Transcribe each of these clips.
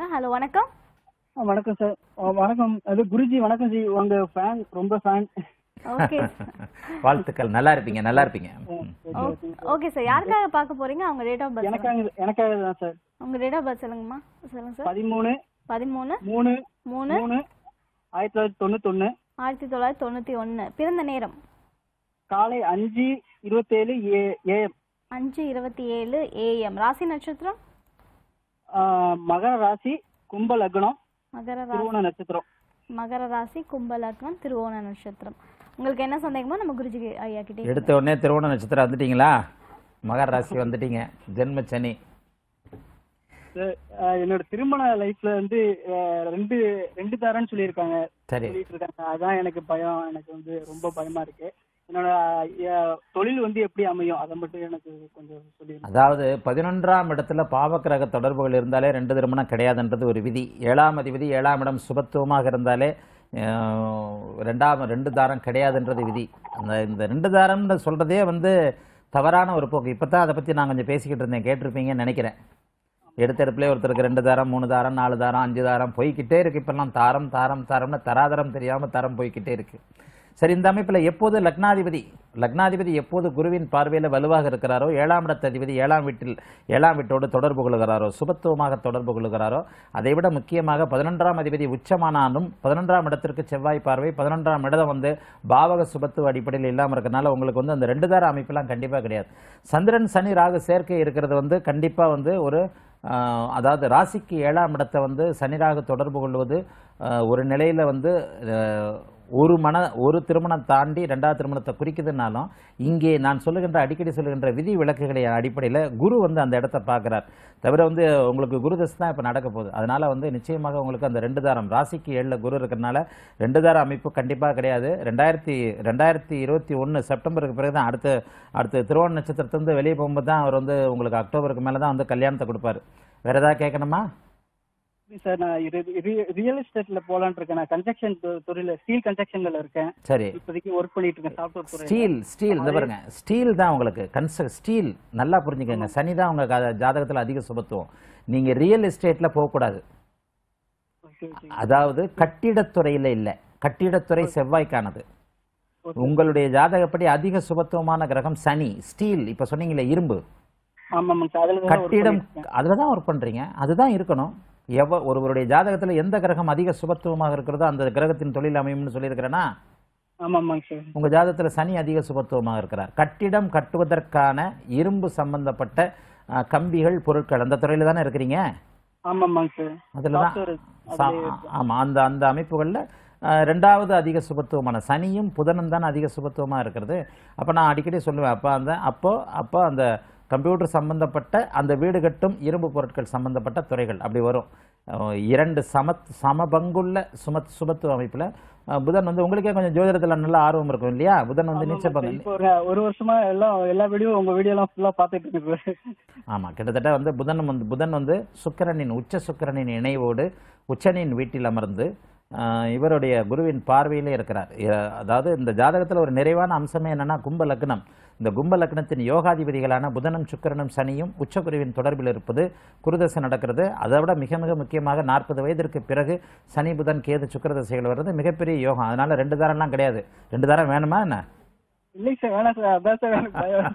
நேயர் ஹலோ வணக்கம் ஆ, வணக்கம் சார் ஆ, வணக்கம் அது குருஜி வணக்கம் ஜி உங்க ஃபேன் ரொம்ப ஃபேன் ஓகே வாழ்த்துக்கள் நல்லா இருப்பீங்க நல்லா இருப்பீங்க ம். ஓகே சார் யாருக்காக பார்க்க போறீங்க அவங்க டேட் ஆஃப் பர்த் எனக்காக எனக்காக தான் சார் உங்க டேட் ஆஃப் பர்த் சொல்லுங்கம்மா சொல்லுங்க சார் பதிமூணு பதிமூணு மூணு மூணு மூணு ஆயிரத்தி தொள்ளாயிரத்தி தொண்ணூத்தொன்னு ஆயிரத்தி தொள்ளாயிரத்தி தொண்ணூத்தி ஒன்னு பிறந்த நேரம் காலை அஞ்சு இருபத்தேழு ஏ ஏஎம் அஞ்சு இருபத்தி ஏழு ஏஎம் ராசி நட்சத்திரம் மகர ராசி கும்ப லக்னம் மகர ராசி திருவோண நட்சத்திரம் மகர ராசி கும்ப லக்னம் திருவோண நட்சத்திரம் உங்களுக்கு என்ன சந்தேகமோ நம்ம குருஜி ஐயா கிட்டே எடுத்த உடனே திருவோண நட்சத்திரம் வந்துட்டீங்களா மகர ராசி வந்துட்டீங்க ஜென்ம சனி சார், ஆ, என்னோட திருமண லைஃப்ல வந்து ஆ, ரெண்டு ரெண்டு தரேன்னு சொல்லியிருக்காங்க சரி சொல்லிட்டு இருக்காங்க அதான் எனக்கு பயம் எனக்கு வந்து ரொம்ப பயமா இருக்கு என்னோட ஆ, தொழில் வந்து எப்படி அமையும் அதை மட்டும் எனக்கு கொஞ்சம் சொல்லிடுங்க அதாவது பதினொன்றாம் இடத்துல பாவக்கிரக தொடர்புகள் இருந்தாலே ரெண்டு திருமணம் கிடையாதுன்றது ஒரு விதி ஏழாம் அதிபதி ஏழாம் இடம் சுபத்துவமாக இருந்தாலே அஹ், ரெண்டாம் ரெண்டு தாரம் கிடையாதுன்றது விதி அந்த இந்த ரெண்டு தாரம்னு சொல்றதே வந்து தவறான ஒரு போக்கு இப்போ தான் அதை பற்றி நான் கொஞ்சம் பேசிக்கிட்டு இருந்தேன் கேட்டிருப்பீங்கன்னு நினைக்கிறேன் எடுத்தெடுப்புலேயே ஒருத்தருக்கு ரெண்டு தாரம் மூணு தாரம் நாலு தாரம் அஞ்சு தாரம் போய்க்கிட்டே இருக்கு இப்பெல்லாம் தாரம் தாரம் தாரம்னு தராதரம் தெரியாமல் தரம் போய்க்கிட்டே இருக்கு சரி இந்த அமைப்பில் எப்போது லக்னாதிபதி லக்னாதிபதி எப்போது குருவின் பார்வையில் வலுவாக இருக்கிறாரோ ஏழாம் இடத்ததிபதி ஏழாம் வீட்டில் ஏழாம் வீட்டோடு தொடர்பு கொள்கிறாரோ சுபத்துவமாக தொடர்பு கொள்கிறாரோ அதை விட முக்கியமாக பதினொன்றாம் அதிபதி உச்சமானாலும் பதினொன்றாம் இடத்திற்கு செவ்வாய் பார்வை பதினொன்றாம் இடம் வந்து பாவக சுபத்துவ அடிப்படையில் இல்லாமல் இருக்கறனால உங்களுக்கு வந்து அந்த ரெண்டு தார அமைப்பெல்லாம் கண்டிப்பாக கிடையாது சந்திரன் சனி ராகு சேர்க்கை இருக்கிறது வந்து கண்டிப்பாக வந்து ஒரு ஆஹ், அதாவது ராசிக்கு ஏழாம் இடத்தை வந்து சனிராக தொடர்பு கொள்வது ஆஹ், ஒரு நிலையில் வந்து ஆஹ், ஒரு மன ஒரு திருமணம் தாண்டி ரெண்டாவது திருமணத்தை குறிக்குதுன்னாலும் இங்கே நான் சொல்லுகின்ற அடிக்கடி சொல்லுகின்ற விதி விளக்குகளை அடிப்படையில் குரு வந்து அந்த இடத்த பார்க்குறார் தவிர வந்து உங்களுக்கு குரு தசை தான் இப்போ நடக்க போகுது அதனால வந்து நிச்சயமாக உங்களுக்கு அந்த ரெண்டு தாரம் ராசிக்கு ஏழில் குரு இருக்கிறனால ரெண்டு தார அமைப்பு கண்டிப்பாக கிடையாது ரெண்டாயிரத்தி ரெண்டாயிரத்தி இருபத்தி ஒன்று செப்டம்பருக்கு பிறகு தான் அடுத்து அடுத்து திருவோண நட்சத்திரத்திலிருந்து வெளியே போகும்போது தான் அவர் வந்து உங்களுக்கு அக்டோபருக்கு மேலே தான் வந்து கல்யாணத்தை கொடுப்பாரு வேற ஏதாவது கேட்கணுமா சார் நான் ரியல் எஸ்டேட்ல போலான்னு இருக்கேன் நான் கன்ஸ்ட்ரக்ஷன் துறையில ஸ்டீல் கன்ஸ்ட்ரக்ஷன்ல இருக்கேன் சரி இப்போதைக்கு ஒர்க் பண்ணிட்டு இருக்கேன் சாஃப்ட்வேர் துறையில ஸ்டீல் ஸ்டீல் இந்த பாருங்க ஸ்டீல் தான் உங்களுக்கு கன்ஸ்ட்ரக் ஸ்டீல் நல்லா புரிஞ்சுக்கங்க சனி தான் உங்க கா- ஜாதகத்துல அதிக சுபத்துவம் நீங்க ரியல் எஸ்டேட்ல போகக்கூடாது ஓகே ஓகே அதாவது கட்டிடத்துறையில இல்ல கட்டிடத்துறை செவ்வாய்க்கானது உங்களுடைய ஜாதகப்படி அதிக சுபத்துவமான கிரகம் சனி ஸ்டீல் இப்ப சொன்னீங்களே இரும்பு ஆமா ஆமாங்க சார் அதுல தான் work கட்டிடம் பண்ணிட்டு இருக்கேன். அதுல தான் ஒர்க் பண்றீங்க அதுதான் இருக்கணும் எவ ஒருவருடைய ஜாதகத்துல எந்த கிரகம் அதிக சுபத்துவமாக இருக்கிறதோ அந்த கிரகத்தின் தொழில் அமையும்னு சொல்லியிருக்கிறேன்னா ஆமா ஆமாங்க சார் உங்க ஜாதகத்துல சனி அதிக சுபத்துவமாக இருக்கிறார் கட்டிடம் கட்டுவதற்கான இரும்பு சம்பந்தப்பட்ட அஹ், கம்பிகள் பொருட்கள் அந்த துறையில தானே இருக்கிறீங்க ஆமா ஆமாங்க சார் அதுல தான் Software சா- அதுலயே ஆமா அந்த அந்த அமைப்புகள்ல அஹ், ரெண்டாவது அதிக சுபத்துவமான சனியும் புதனும் தான் அதிக சுபத்துவமா இருக்கிறது அப்ப நான் அடிக்கடி சொல்லுவேன் அப்ப அந்த அப்போ அப்போ அந்த கம்ப்யூட்டர் சம்பந்தப்பட்ட அந்த வீடு கட்டும் இரும்பு பொருட்கள் சம்பந்தப்பட்ட துறைகள் அப்படி வரும் அஹ், இரண்டு சமத் சமபங்குள்ள சுமத் சுபத்துவ அமைப்புல அஹ், புதன் வந்து உங்களுக்கே கொஞ்சம் ஜோதிடத்துல நல்ல ஆர்வம் இருக்கும் இல்லையா புதன் வந்து நீச்ச பங்கு இப்போ ஒரு ஒரு வருஷமா எல்லாம் எல்லா வீடியோ உங்க வீடியோ எல்லாம் ஃபுல்லா பாத்துட்டு இருக்கேன் ஆமா கிட்டத்தட்ட வந்து புதன் வந்து புதன் வந்து சுக்கிரனின் உச்ச சுக்கிரனின் இணைவோடு உச்சனின் வீட்டில் அமர்ந்து ஆஹ், இவருடைய குருவின் பார்வையிலே இருக்கிறார் இ- அதாவது இந்த ஜாதகத்தில் ஒரு நிறைவான அம்சமே என்னன்னா கும்ப லக்னம் இந்த கும்ப லக்னத்தின் யோகாதிபதிகளான புதனும் சுக்கிரனும் சனியும் உச்சகுருவின் தொடர்பில் இருப்பது குருதசை நடக்கிறது அதை விட மிக மிக முக்கியமாக நாற்பது வயதிற்கு பிறகு சனி புதன் கேது சுக்கிர தசைகள் வர்றது மிகப்பெரிய யோகம் அதனால ரெண்டு தாரம்லாம் கிடையாது ரெண்டு தாரம் வேணுமா என்ன இல்லைங்க சார் வேணாம் சார் அதான் சார் எனக்கு பயம்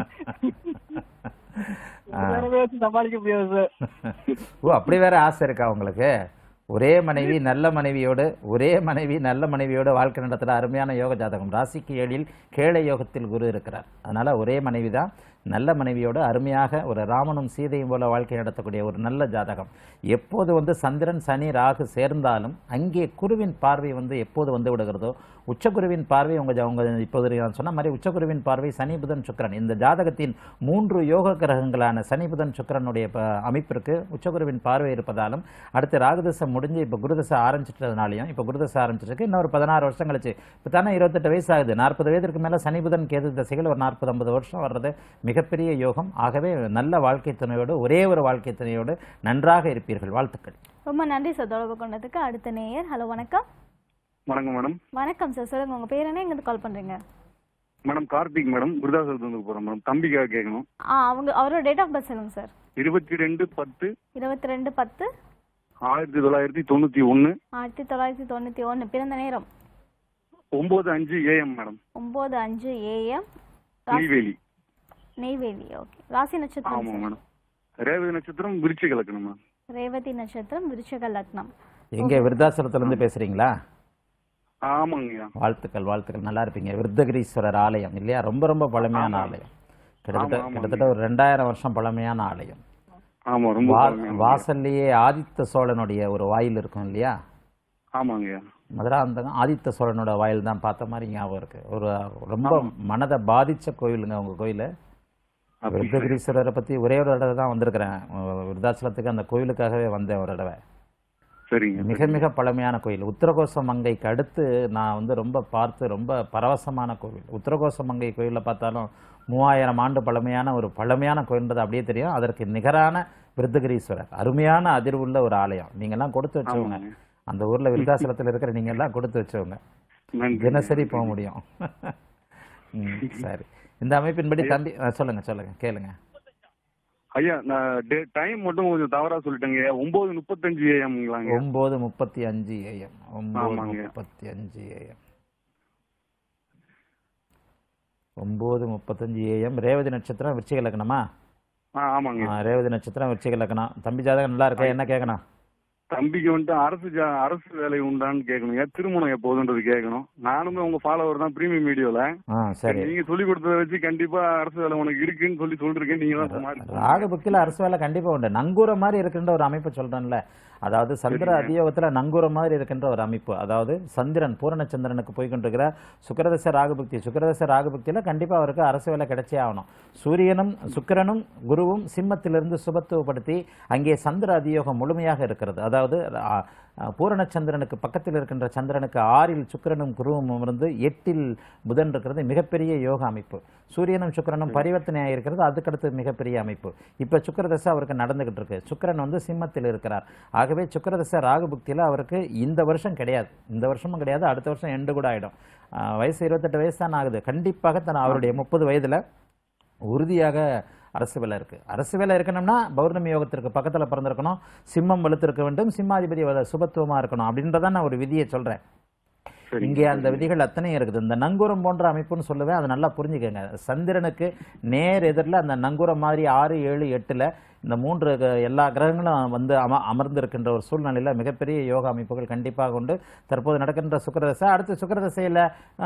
வேறவே வச்சு சமாளிக்க முடியாது சார் ஓ அப்படி வேற ஆசை இருக்கா உங்களுக்கு ஒரே மனைவி நல்ல மனைவியோடு ஒரே மனைவி நல்ல மனைவியோடு வாழ்க்கை நடத்துகிற அருமையான யோக ஜாதகம் ராசிக்கு ஏழில் கேளை யோகத்தில் குரு இருக்கிறார் அதனால ஒரே மனைவி தான் நல்ல மனைவியோடு அருமையாக ஒரு ராமனும் சீதையும் போல வாழ்க்கை நடத்தக்கூடிய ஒரு நல்ல ஜாதகம் எப்போது வந்து சந்திரன் சனி ராகு சேர்ந்தாலும் அங்கே குருவின் பார்வை வந்து எப்போது வந்து விடுகிறதோ உச்சகுருவின் பார்வை உங்க ஜா- உங்க இப்போது நான் சொன்ன மாதிரி உச்சகுருவின் பார்வை சனி புதன் சுக்கிரன் இந்த ஜாதகத்தின் மூன்று யோக கிரகங்களான சனி புதன் சுக்கிரனுடைய ப- அமைப்பிற்கு உச்சகுருவின் பார்வை இருப்பதாலும் அடுத்து ராகுதசை முடிஞ்சு இப்போ குருதசை ஆரம்பிச்சிட்டதுனாலையும் இப்போ குருதசை ஆரம்பிச்சிருக்கு இன்னொரு பதினாறு வருஷம் கழிச்சு இப்போ தானே இருபத்தெட்டு வயசு ஆகுது நாற்பது வயதிற்கு மேலே சனி புதன் கேது தசைகள் ஒரு நாற்பது ஐம்பது வருஷம் வர்றது மிகப்பெரிய யோகம் ஆகவே நல்ல வாழ்க்கை துணையோடு ஒரே ஒரு வாழ்க்கை துணையோடு நன்றாக இருப்பீர்கள் வாழ்த்துக்கள் ரொம்ப நன்றி சார் தொடர்பு கொண்டதுக்கு அடுத்த நேயர் ஹலோ வணக்கம் வணக்கம் மேடம் வணக்கம் சார் சொல்லுங்க உங்க பேர் என்ன எங்க கால் பண்றீங்க மேடம் கார்த்திக் மேடம் குருதாசத்துக்கு போறோம் மேடம் தம்பிக்காக கேட்கணும் ஆ அவங்க அவரோட டேட் ஆஃப் பர்த் சொல்லுங்க சார் இருபத்தி ரெண்டு பத்து இருபத்தி ரெண்டு பத்து ஆயிரத்தி தொள்ளாயிரத்தி தொண்ணூத்தி ஒன்னு ஆயிரத்தி தொள்ளாயிரத்தி தொண்ணூற்றி ஒன்று பிறந்த நேரம் ஒன்பது அஞ்சு ஏஎம் மேடம் ஒம்பது அஞ்சு ஏஎம் நெய்வேலி நெய்வேலி ஓகே ராசி நட்சத்திரம் ஆமா sir. மேடம் ரேவதி நட்சத்திரம் விருச்சி கலக்கணும் மேம் ரேவதி நட்சத்திரம் விருச்சக லக்னம் எங்கே விருத்தாசலத்துலேருந்து பேசுகிறீங்களா ஆமாங்கய்யா வாழ்த்துக்கள் வாழ்த்துக்கள் நல்லா இருப்பீங்க விருத்தகிரீஸ்வரர் ஆலயம் இல்லையா ரொம்ப ரொம்ப பழமையான ஆமா. ஆலயம் கிட்டத்தட்ட ஆமா, ஆமாங்க. கிட்டத்தட்ட ஒரு ரெண்டாயிரம் வருஷம் பழமையான ஆலயம் ஆமா ரொம்ப வா- பழமையான வாசல்லையே ஆதித்த சோழனுடைய ஒரு வாயில் இருக்கும் இல்லையா ஆமாங்கய்யா மதுராந்தகம் ஆதித்த சோழனோட வாயில் தான் பார்த்த மாதிரி ஞாபகம் இருக்கு ஒரு ரொம்ப மனதை பாதிச்ச கோயிலுங்க உங்க கோயில் அப்படி விருத்தகிரீஸ்வரரை பத்தி ஒரே ஒரு தடவை தான் வந்திருக்கிறேன் அஹ் விருத்தாச்சலத்துக்கு அந்த கோயிலுக்காகவே வந்தேன் ஒரு தடவை சரிங்க மிக மிக பழமையான கோயில் உத்தரகோச மங்கைக்கு அடுத்து நான் வந்து ரொம்ப பார்த்து ரொம்ப பரவசமான கோவில் உத்தரகோச மங்கை கோயிலில் பார்த்தாலும் மூவாயிரம் ஆண்டு பழமையான ஒரு பழமையான கோயில்ன்றது அப்படியே தெரியும் அதற்கு நிகரான விருத்தகிரீஸ்வரர் அருமையான அதிர்வுள்ள ஒரு ஆலயம் நீங்கெல்லாம் கொடுத்து வச்சவங்க ஆமாங்க. அந்த ஊர்ல விருத்தாசலத்தில் இருக்கிற நீங்க எல்லாம் கொடுத்து வச்சவங்க நன்றி. தினசரி போக முடியும் ம், சரி இந்த அமைப்பின்படி தம்பி அஹ், சொல்லுங்க சொல்லுங்க கேளுங்க ஐயா நான் டைம் மட்டும் கொஞ்சம் தவறா சொல்லிட்டேங்க ஒன்பது முப்பத்தஞ்சு ஏஎம்ங்களாங்க ஒன்பது முப்பத்தி அஞ்சு ஏஎம் ஒன்பது ஆமாங்க. முப்பத்தி அஞ்சு ஏஎம் ஒன்பது முப்பத்தஞ்சு ஏஎம் ரேவதி நட்சத்திரம் விருச்சிக லக்னமா ஆ ஆமாங்க ஆ, ரேவதி நட்சத்திரம் விருச்சிக லக்னம் தம்பி ஜாதகம் நல்லா இருக்கா என்ன கேட்கணும் தம்பிக்கு வந்துட்டு அரசு ஜா- அரசு வேலை உண்டான்னு கேட்கணுங்க திருமணம் எப்போதுன்றது கேட்கணும் நானுமே உங்க ஃபாலோவர் தான் பிரீமியம் வீடியோல ஆ சரி நீங்க சொல்லி கொடுத்ததை வச்சு கண்டிப்பா அரசு வேலை உனக்கு இருக்குன்னு சொல்லி சொல்லிருக்கேன் நீங்க தான் மாறி ராகு புக்கில் அரசு வேலை கண்டிப்பா உண்டு நங்கூர மாதிரி இருக்கின்ற ஒரு அமைப்பு சொல்றேன்ல அதாவது சந்திர சரிங்க. அதியோகத்துல நங்கூர மாதிரி இருக்கின்ற ஒரு அமைப்பு அதாவது சந்திரன் பூரண சந்திரனுக்கு போய் கொண்டிருக்கிற சுக்கிரதச ராகுபக்தி சுக்கிரதச ராகுபக்தியில கண்டிப்பா அவருக்கு அரசு வேலை கிடைச்சே ஆகணும் சூரியனும் சுக்கிரனும் குருவும் சிம்மத்திலிருந்து சுபத்துவப்படுத்தி அங்கே சந்திர அதியோகம் முழுமையாக இருக்கிறது அதாவது ஆ, ஆ, பூரண சந்திரனுக்கு பக்கத்தில் இருக்கின்ற சந்திரனுக்கு ஆறில் சுக்கிரனும் குருவும் இருந்து எட்டில் புதன் இருக்கிறது மிகப்பெரிய யோக அமைப்பு சூரியனும் சுக்கிரனும் பரிவர்த்தனையாக இருக்கிறது அதுக்கடுத்து மிகப்பெரிய அமைப்பு இப்போ சுக்கிரதசை அவருக்கு நடந்துகிட்டு இருக்கு சுக்கிரன் வந்து சிம்மத்தில் இருக்கிறார் ஆகவே சுக்கிரதசை ராகுபுக்தியில் அவருக்கு இந்த வருஷம் கிடையாது இந்த வருஷமும் கிடையாது அடுத்த வருஷம் எண்டு கூட ஆயிடும் ஆ, வயசு இருபத்தெட்டு வயசு தான் ஆகுது கண்டிப்பாக தன் அவருடைய முப்பது வயதுல உறுதியாக அரசு வேலை இருக்கு அரசு வேலை இருக்கணும்னா பௌர்ணமி யோகத்திற்கு பக்கத்துல பிறந்திருக்கணும் சிம்மம் வலுத்திருக்க வேண்டும் சிம்மாதிபதி வ- சுபத்துவமா இருக்கணும் அப்படின்றதான் நான் ஒரு விதியை சொல்றேன் சரிங்க. இங்கே அந்த விதிகள் அத்தனையும் இருக்குது இந்த நங்கூரம் போன்ற அமைப்புன்னு சொல்லுவேன் அதை நல்லா புரிஞ்சுக்கங்க சந்திரனுக்கு நேர் எதிரில் அந்த நங்கூரம் மாதிரி ஆறு ஏழு எட்டுல இந்த மூன்று க- எல்லா கிரகங்களும் வந்து அம அமர்ந்திருக்கின்ற ஒரு சூழ்நிலையில மிகப்பெரிய யோகா அமைப்புகள் கண்டிப்பாக உண்டு தற்போது நடக்கின்ற சுக்கிரதசை அடுத்து சுக்கிரதசையில்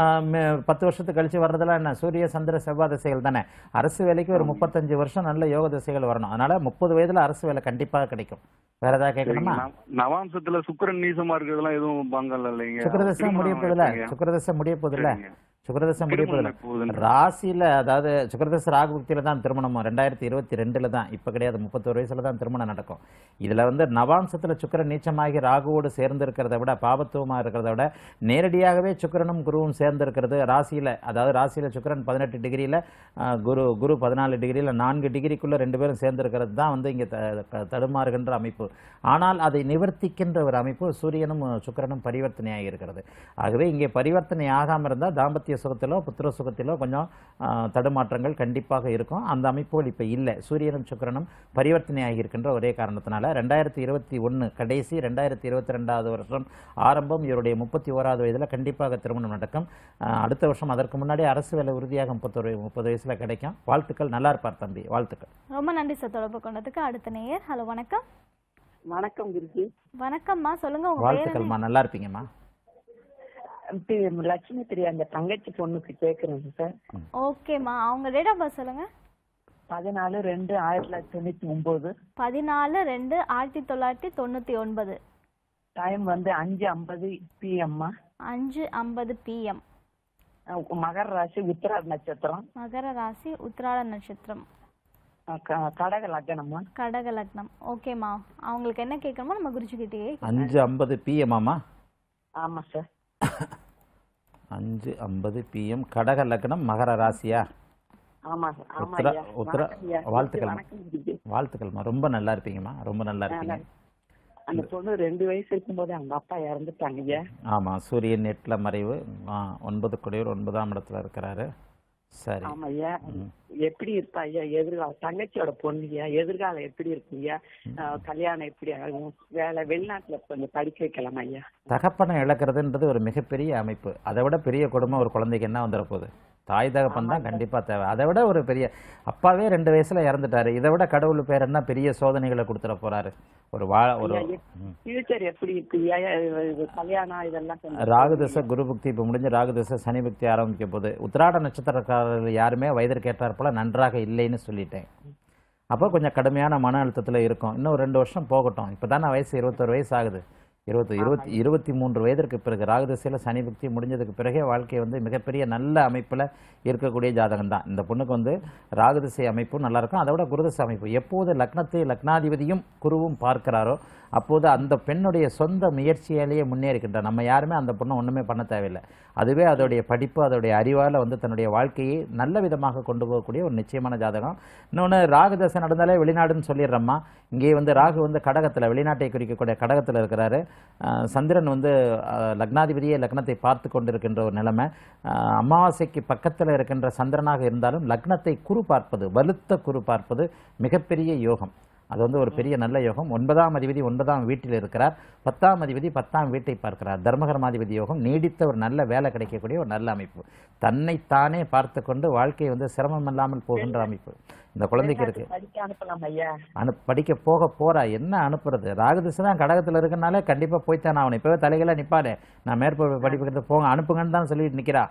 பத்து வருஷத்துக்கு கழிச்சு வர்றதெல்லாம் என்ன சூரிய சந்திர செவ்வாய் திசைகள் தானே அரசு வேலைக்கு ஒரு முப்பத்தஞ்சு வருஷம் நல்ல யோக திசைகள் வரணும் அதனால முப்பது வயதுல அரசு வேலை கண்டிப்பாக கிடைக்கும் வேற ஏதாவது சரிங்க. கேட்கணுமா நவ- நவாம்சத்துல சுக்கிரன் நீசமா இருக்கிறதெல்லாம் எதுவும் பங்கல் இல்லைங்க சுக்கிரதசை திருமணம் முடிய போதில்ல எப்போங்க? சுக்கிரதசை முடிய போதில்ல சரிங்க. சுக்கிரதசை முடிய திருமணம் போதில்ல எப்போதுன்னு? ராசியில அதாவது சுக்கிரதச ராகுபக்தியில தான் திருமணம் ரெண்டாயிரத்தி இருபத்தி ரெண்டுல தான் இப்ப கிடையாது முப்பத்தோரு வயசுல தான் திருமணம் நடக்கும் இதுல வந்து நவாம்சத்துல சுக்கிரன் நீச்சமாகி ராகுவோடு சேர்ந்து இருக்கிறத விட பாபத்துவமா இருக்கிறத விட நேரடியாகவே சுக்கிரனும் குருவும் சேர்ந்து இருக்கிறது ராசியில அதாவது ராசியில சுக்கிரன் பதினெட்டு டிகிரியில ஆஹ், குரு குரு பதினாலு டிகிரியில நான்கு டிகிரிக்குள்ள ரெண்டு பேரும் சேர்ந்து இருக்கிறது தான் வந்து இங்க த- க- தடுமாறுகின்ற அமைப்பு ஆனால் அதை நிவர்த்திக்கின்ற ஒரு அமைப்பு சூரியனும் சுக்கிரனும் பரிவர்த்தனையாகி இருக்கிறது ஆகவே இங்கே பரிவர்த்தனை ஆகாம இருந்தால் தாம்பத்திய சுகத்திலோ புத்திர சுகத்திலோ கொஞ்சம் ஆ, தடுமாற்றங்கள் கண்டிப்பாக இருக்கும் அந்த அமைப்புகள் இப்போ இல்லை சூரியனும் சுக்கிரனும் பரிவர்த்தனையாகி இருக்கின்ற ஒரே காரணத்தினால ரெண்டாயிரத்தி இருபத்தி ஒன்று கடைசி ரெண்டாயிரத்தி இருபத்தி ரெண்டாவது வருஷம் ஆரம்பம் இவருடைய முப்பத்தி ஓராவது வயதில் கண்டிப்பாக திருமணம் நடக்கும் ஆ, அடுத்த வருஷம் அதற்கு முன்னாடி அரசு வேலை உறுதியாக முப்பத்தொரு முப்பது வயசுல கிடைக்கும் வாழ்த்துக்கள் நல்லா இருப்பார் தம்பி வாழ்த்துக்கள் ரொம்ப நன்றி சார் தொடர்பு கொண்டதுக்கு அடுத்த நேயர் ஹலோ வணக்கம் வணக்கம் குருஜி வணக்கம்மா சொல்லுங்க உங்க பேர் என்ன? வாழ்த்துக்கள்மா நல்லா இருப்பீங்கம்மா தி- லட்சுமி பிரியா அந்த தங்கச்சி பொண்ணுக்கு கேக்குறேங்க சார் ஓகேம்மா அவங்க டேட் ஆஃப் பர்த் சொல்லுங்க பதினாலு ரெண்டு ஆயிரத்தி தொள்ளாயிரத்தி தொண்ணூத்தி ஒன்பது பதினாலு ரெண்டு ஆயிரத்தி தொள்ளாயிரத்தி தொண்ணூத்தி ஒன்பது டைம் வந்து அஞ்சு ஐம்பது பிஎம்மா அஞ்சு ஐம்பது பிஎம் மகர ராசி உத்திராட நட்சத்திரம் மகர ராசி உத்திராட நட்சத்திரம் அஹ் க- கடக லக்னம்மா கடக லக்னம் ஓகேம்மா அவங்களுக்கு என்ன கேட்கணுமோ நம்ம குருஜிக்கிட்டேயே அஞ்சு ஐம்பது பிஎம்மாமா ஆமா சார் அஞ்சு ஐம்பது பிஎம் கடக லக்னம் மகர ராசியா ஆமா சார் ஆமா உத்திரா ஐயா உத்திரா வணக்கம் ஐயா. வாழ்த்துக்கள்மா வணக்கம் குருஜி வாழ்த்துக்கள்மா ரொம்ப நல்லா இருப்பீங்கம்மா ரொம்ப நல்லா இருப்பீங்க அந்த பொண்ணு ரெண்டு வயசு இருக்கும்போது அவங்க அப்பா இறந்துட்டாங்க ஐயா ஆமாம் சூரியன் எட்டில் மறைவு ஆ, ஒன்பது குடையூர் ஒன்பதாம் இடத்துல இருக்கிறாரு சரி ஆமா ஐயா எப்படி இருப்பா ஐயா எதிர்காலம் தங்கச்சியோட பொண்ணு ஐயா எதிர்காலம் எப்படி இருக்கும் ஐயா அஹ், கல்யாணம் எப்படி ஆகும் வேலை வெளிநாட்டுல கொஞ்சம் படிக்க வைக்கலாம் ஐயா தகப்பனை இழக்கிறதுன்றது ஒரு மிகப்பெரிய அமைப்பு அதை விட பெரிய கொடுமை ஒரு குழந்தைக்கு என்ன வந்துட போகுது தாய் தகப்பன் தான் கண்டிப்பா தேவை அதை விட ஒரு பெரிய அப்பாவே ரெண்டு வயசுல இறந்துட்டாரு இதை விட கடவுள் பேர் என்ன பெரிய சோதனைகளை கொடுத்துட போறாரு ஒரு வா ஒரு ம். ஃபியூச்சர் எப்படி இருக்கு ஐயா இது- இது கல்யாணம் இதெல்லாம் கொஞ்சம் ராகுதசை குரு பக்தி இப்போ முடிஞ்சு ராகுதசை சனி பக்தி ஆரம்பிக்க போகுது உத்திராட நட்சத்திரக்காரர்கள் யாருமே வயதிற்கு ஏற்றாற் போல நன்றாக இல்லைன்னு சொல்லிட்டேன் அப்போ கொஞ்சம் கடுமையான மன அழுத்தத்தில் இருக்கும் இன்னும் ரெண்டு வருஷம் போகட்டும் இப்போ தானே வயசு இருபத்தொரு வயசு ஆகுது இருபத்தி இருபத்தி இருபத்தி மூன்று வயதிற்கு பிறகு ராகுதசையில் சனி பக்தி முடிஞ்சதுக்கு பிறகே வாழ்க்கை வந்து மிகப்பெரிய நல்ல அமைப்பில் இருக்கக்கூடிய ஜாதகம் தான் இந்த பொண்ணுக்கு வந்து ராகுதசை அமைப்பும் நல்லா இருக்கும் அதை விட குருதசை அமைப்பு எப்போது லக்னத்தை லக்னாதிபதியும் குருவும் பார்க்கிறாரோ அப்போது அந்த பெண்ணுடைய சொந்த முயற்சியாலேயே முன்னேறிக்கின்றார் நம்ம யாருமே அந்த பொண்ணை ஒன்றுமே பண்ண தேவையில்லை அதுவே அதோடைய படிப்பு அதோடைய அறிவால் வந்து தன்னுடைய வாழ்க்கையை நல்ல விதமாக கொண்டு போகக்கூடிய ஒரு நிச்சயமான ஜாதகம் இன்னொன்று ராகுதசை நடந்தாலே வெளிநாடுன்னு சொல்லிடுறோம்மா இங்கே வந்து ராகு வந்து கடகத்தில் வெளிநாட்டை குறிக்கக்கூடிய கடகத்தில் இருக்கிறாரு அஹ் சந்திரன் வந்து அஹ், லக்னாதிபதியே லக்னத்தை பார்த்து கொண்டிருக்கின்ற ஒரு நிலைமை அஹ், அமாவாசைக்கு பக்கத்தில் இருக்கின்ற சந்திரனாக இருந்தாலும் லக்னத்தை குரு பார்ப்பது வலுத்த குரு பார்ப்பது மிகப்பெரிய யோகம் அது வந்து ஒரு பெரிய நல்ல யோகம் ஒன்பதாம் அதிபதி ஒன்பதாம் வீட்டில் இருக்கிறார் பத்தாம் அதிபதி பத்தாம் வீட்டை பார்க்கிறார் தர்மகர்மாதிபதி யோகம் நீடித்த ஒரு நல்ல வேலை கிடைக்கக்கூடிய ஒரு நல்ல அமைப்பு தன்னைத்தானே பார்த்து கொண்டு வாழ்க்கை வந்து சிரமம் இல்லாமல் போகின்ற அமைப்பு இந்த குழந்தைக்கு இருக்கு படிக்க அனுப்பலாம் ஐயா அனு படிக்க போக போறா என்ன அனுப்புறது ராகுதிசை தான் கடகத்தில் இருக்கனாலே கண்டிப்பா போய்த்தானே அவனை இப்பவே தலைகளை நிப்பாடு நான் மேற்படி படிப்புக்கு போங்க அனுப்புங்கன்னு தான் சொல்லிட்டு நிக்கிறா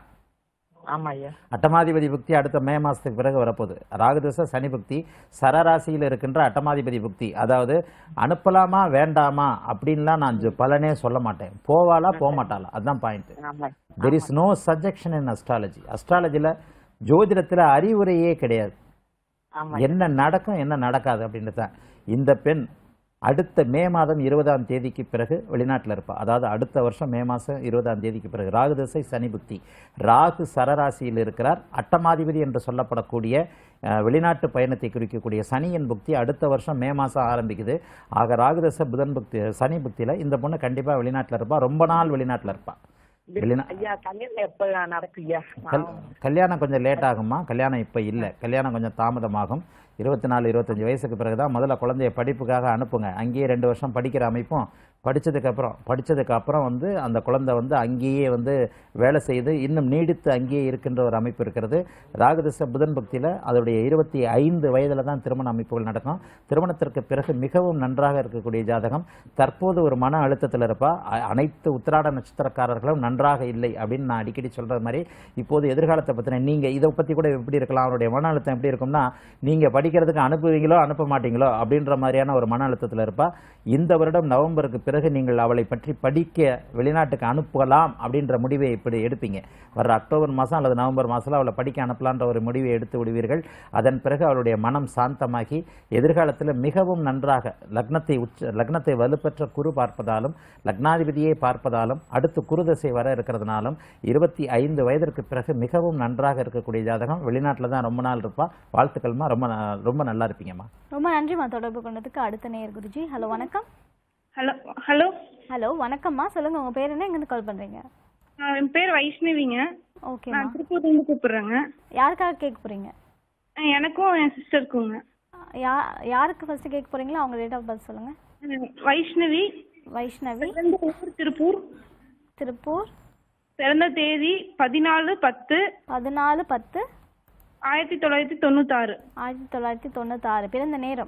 ஆமா ஐயா அட்டமாதிபதி புக்தி அடுத்த மே மாசத்துக்கு பிறகு வரப்போகுது ராகுதச சனி புக்தி சரராசியில் இருக்கின்ற அட்டமாதிபதி புக்தி அதாவது அனுப்பலாமா வேண்டாமா அப்படின்லாம் நான் ஜ- பலனே சொல்ல மாட்டேன் போவாளா போக மாட்டாளா அதுதான் பாயிண்ட் ஆமா there is no suggestion in astrology அஸ்ட்ராலஜியில் ஜோதிடத்தில் அறிவுரையே கிடையாது ஆமா என்ன நடக்கும் என்ன நடக்காது அப்படின்றது தான் இந்த பெண் அடுத்த மே மாதம் இருபதாம் தேதிக்கு பிறகு வெளிநாட்டில் இருப்பா அதாவது அடுத்த வருஷம் மே மாதம் இருபதாம் தேதிக்கு பிறகு ராகு திசை சனி புக்தி ராகு சரராசியில் இருக்கிறார் அட்டமாதிபதி என்று சொல்லப்படக்கூடிய அஹ், வெளிநாட்டு பயணத்தை குறிக்கக்கூடிய சனியின் புக்தி அடுத்த வருஷம் மே மாதம் ஆரம்பிக்குது ஆக ராகுதசை புதன் புக்தி சனி புக்தியில் இந்த பொண்ணு கண்டிப்பாக வெளிநாட்டில் இருப்பா ரொம்ப நாள் வெளிநாட்டில் இருப்பா வெளிநா ஐயா கல்யாணம் எப்ப நடக்கும் ஐயா கல் கல்யாணம் கொஞ்சம் லேட் ஆகுமா கல்யாணம் இப்போ இல்லை கல்யாணம் கொஞ்சம் தாமதமாகும் இருபத்தி நாலு இருபத்தஞ்சி வயசுக்கு பிறகு தான் முதல்ல குழந்தைய படிப்புக்காக அனுப்புங்க அங்கேயே ரெண்டு வருஷம் படிக்கிற அமைப்பும் படிச்சதுக்கப்புறம் படிச்சதுக்கப்புறம் வந்து அந்த குழந்தை வந்து அங்கேயே வந்து வேலை செய்து இன்னும் நீடித்து அங்கேயே இருக்கின்ற ஒரு அமைப்பு இருக்கிறது ராகுதிச புதன் பக்தியில் அதோடைய இருபத்தி ஐந்து வயதில் தான் திருமண அமைப்புகள் நடக்கும் திருமணத்திற்கு பிறகு மிகவும் நன்றாக இருக்கக்கூடிய ஜாதகம் தற்போது ஒரு மன அழுத்தத்தில் இருப்பா அ- அனைத்து உத்திராட நட்சத்திரக்காரர்களும் நன்றாக இல்லை அப்படின்னு நான் அடிக்கடி சொல்ற மாதிரி இப்போது எதிர்காலத்தை பற்றின நீங்க இதை பத்தி கூட எப்படி இருக்கலாம் அவருடைய மன அழுத்தம் எப்படி இருக்கும்னா நீங்க படிக்கிறதுக்கு அனுப்புவீங்களோ அனுப்ப மாட்டீங்களோ அப்படின்ற மாதிரியான ஒரு மன அழுத்தத்தில் இருப்பா இந்த வருடம் நவம்பருக்கு பிறகு நீங்கள் அவளை பற்றி படிக்க வெளிநாட்டுக்கு அனுப்பலாம் அப்படின்ற முடிவை இப்படி எடுப்பீங்க வர்ற அக்டோபர் மாதம் அல்லது நவம்பர் மாதத்தில் அவளை படிக்க அனுப்பலான்ற ஒரு முடிவை எடுத்து விடுவீர்கள் அதன் பிறகு அவளுடைய மனம் சாந்தமாகி எதிர்காலத்தில் மிகவும் நன்றாக லக்னத்தை உச்ச லக்னத்தை வலுப்பெற்ற குரு பார்ப்பதாலும் லக்னாதிபதியை பார்ப்பதாலும் அடுத்து குருதசை வர இருக்கிறதுனாலும் இருபத்தி ஐந்து வயதிற்கு பிறகு மிகவும் நன்றாக இருக்கக்கூடிய ஜாதகம் வெளிநாட்டில் தான் ரொம்ப நாள் இருப்பா வாழ்த்துக்கள்மா ரொம்ப ந- ரொம்ப நல்லா இருப்பீங்கம்மா ரொம்ப நன்றிம்மா தொடர்பு கொண்டதுக்கு அடுத்த நேயர் குருஜி ஹலோ வணக்கம் ஹலோ ஹலோ ஹலோ வணக்கம்மா சொல்லுங்க உங்க பேர் என்ன எங்கேருந்து கால் பண்றீங்க ஆ, என் பேர் வைஷ்ணவிங்க ஓகேம்மா நான் திருப்பூர்லேருந்து கூப்பிடுறேங்க யாருக்காக கேட்க போறீங்க ஆ, எனக்கும் என் சிஸ்டருக்குங்க யா யாருக்கு ஃபர்ஸ்ட் கேட்க போறீங்களோ அவங்க டேட் ஆஃப் பர்த் சொல்லுங்க ம், வைஷ்ணவி வைஷ்ணவி பிறந்த ஊர் திருப்பூர் திருப்பூர் பிறந்த தேதி பதினாலு பத்து பதினாலு பத்து ஆயிரத்தி தொள்ளாயிரத்தி தொண்ணூத்தாறு ஆயிரத்தி தொள்ளாயிரத்தி தொண்ணூத்தாறு பிறந்த நேரம்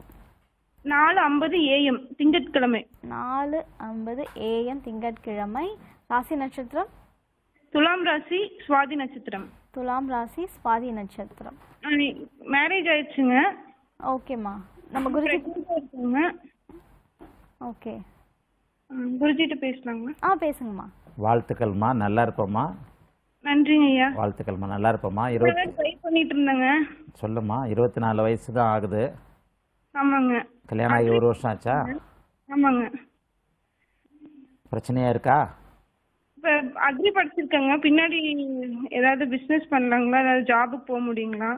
நாலு ஐம்பது ஏஎம் திங்கட்கிழமை நாலு ஐம்பது ஏஎம் திங்கட்கிழமை ராசி நட்சத்திரம் துலாம் ராசி சுவாதி நட்சத்திரம் துலாம் ராசி சுவாதி நட்சத்திரம் மேரேஜ் ஆயிடுச்சுங்க ஓகேம்மா நம்ம குருஜி Pregnant-ஆ இருக்குங்க ஓகே ம், குருஜிட்ட பேசலாங்களா ஆ பேசுங்கம்மா வாழ்த்துக்கள்மா நல்லா இருப்பம்மா நன்றிங்க ஐயா வாழ்த்துக்கள்மா நல்லா இருப்பம்மா இருபத்தி ட்ரை பண்ணிட்டு இருந்தேங்க சொல்லுமா இருபத்தி நாலு வயசு தான் ஆகுது ஆமாங்க கல்யாணம் ஆகி ஒரு வருஷம் ஆச்சா ஆமாங்க பிரச்சனையா இருக்கா இப்போ அக்ரி படிச்சிருக்கேங்க பின்னாடி ஏதாவது பிஸ்னஸ் பண்ணலாங்களா ஏதாவது ஜாபுக்கு போக முடியுங்களா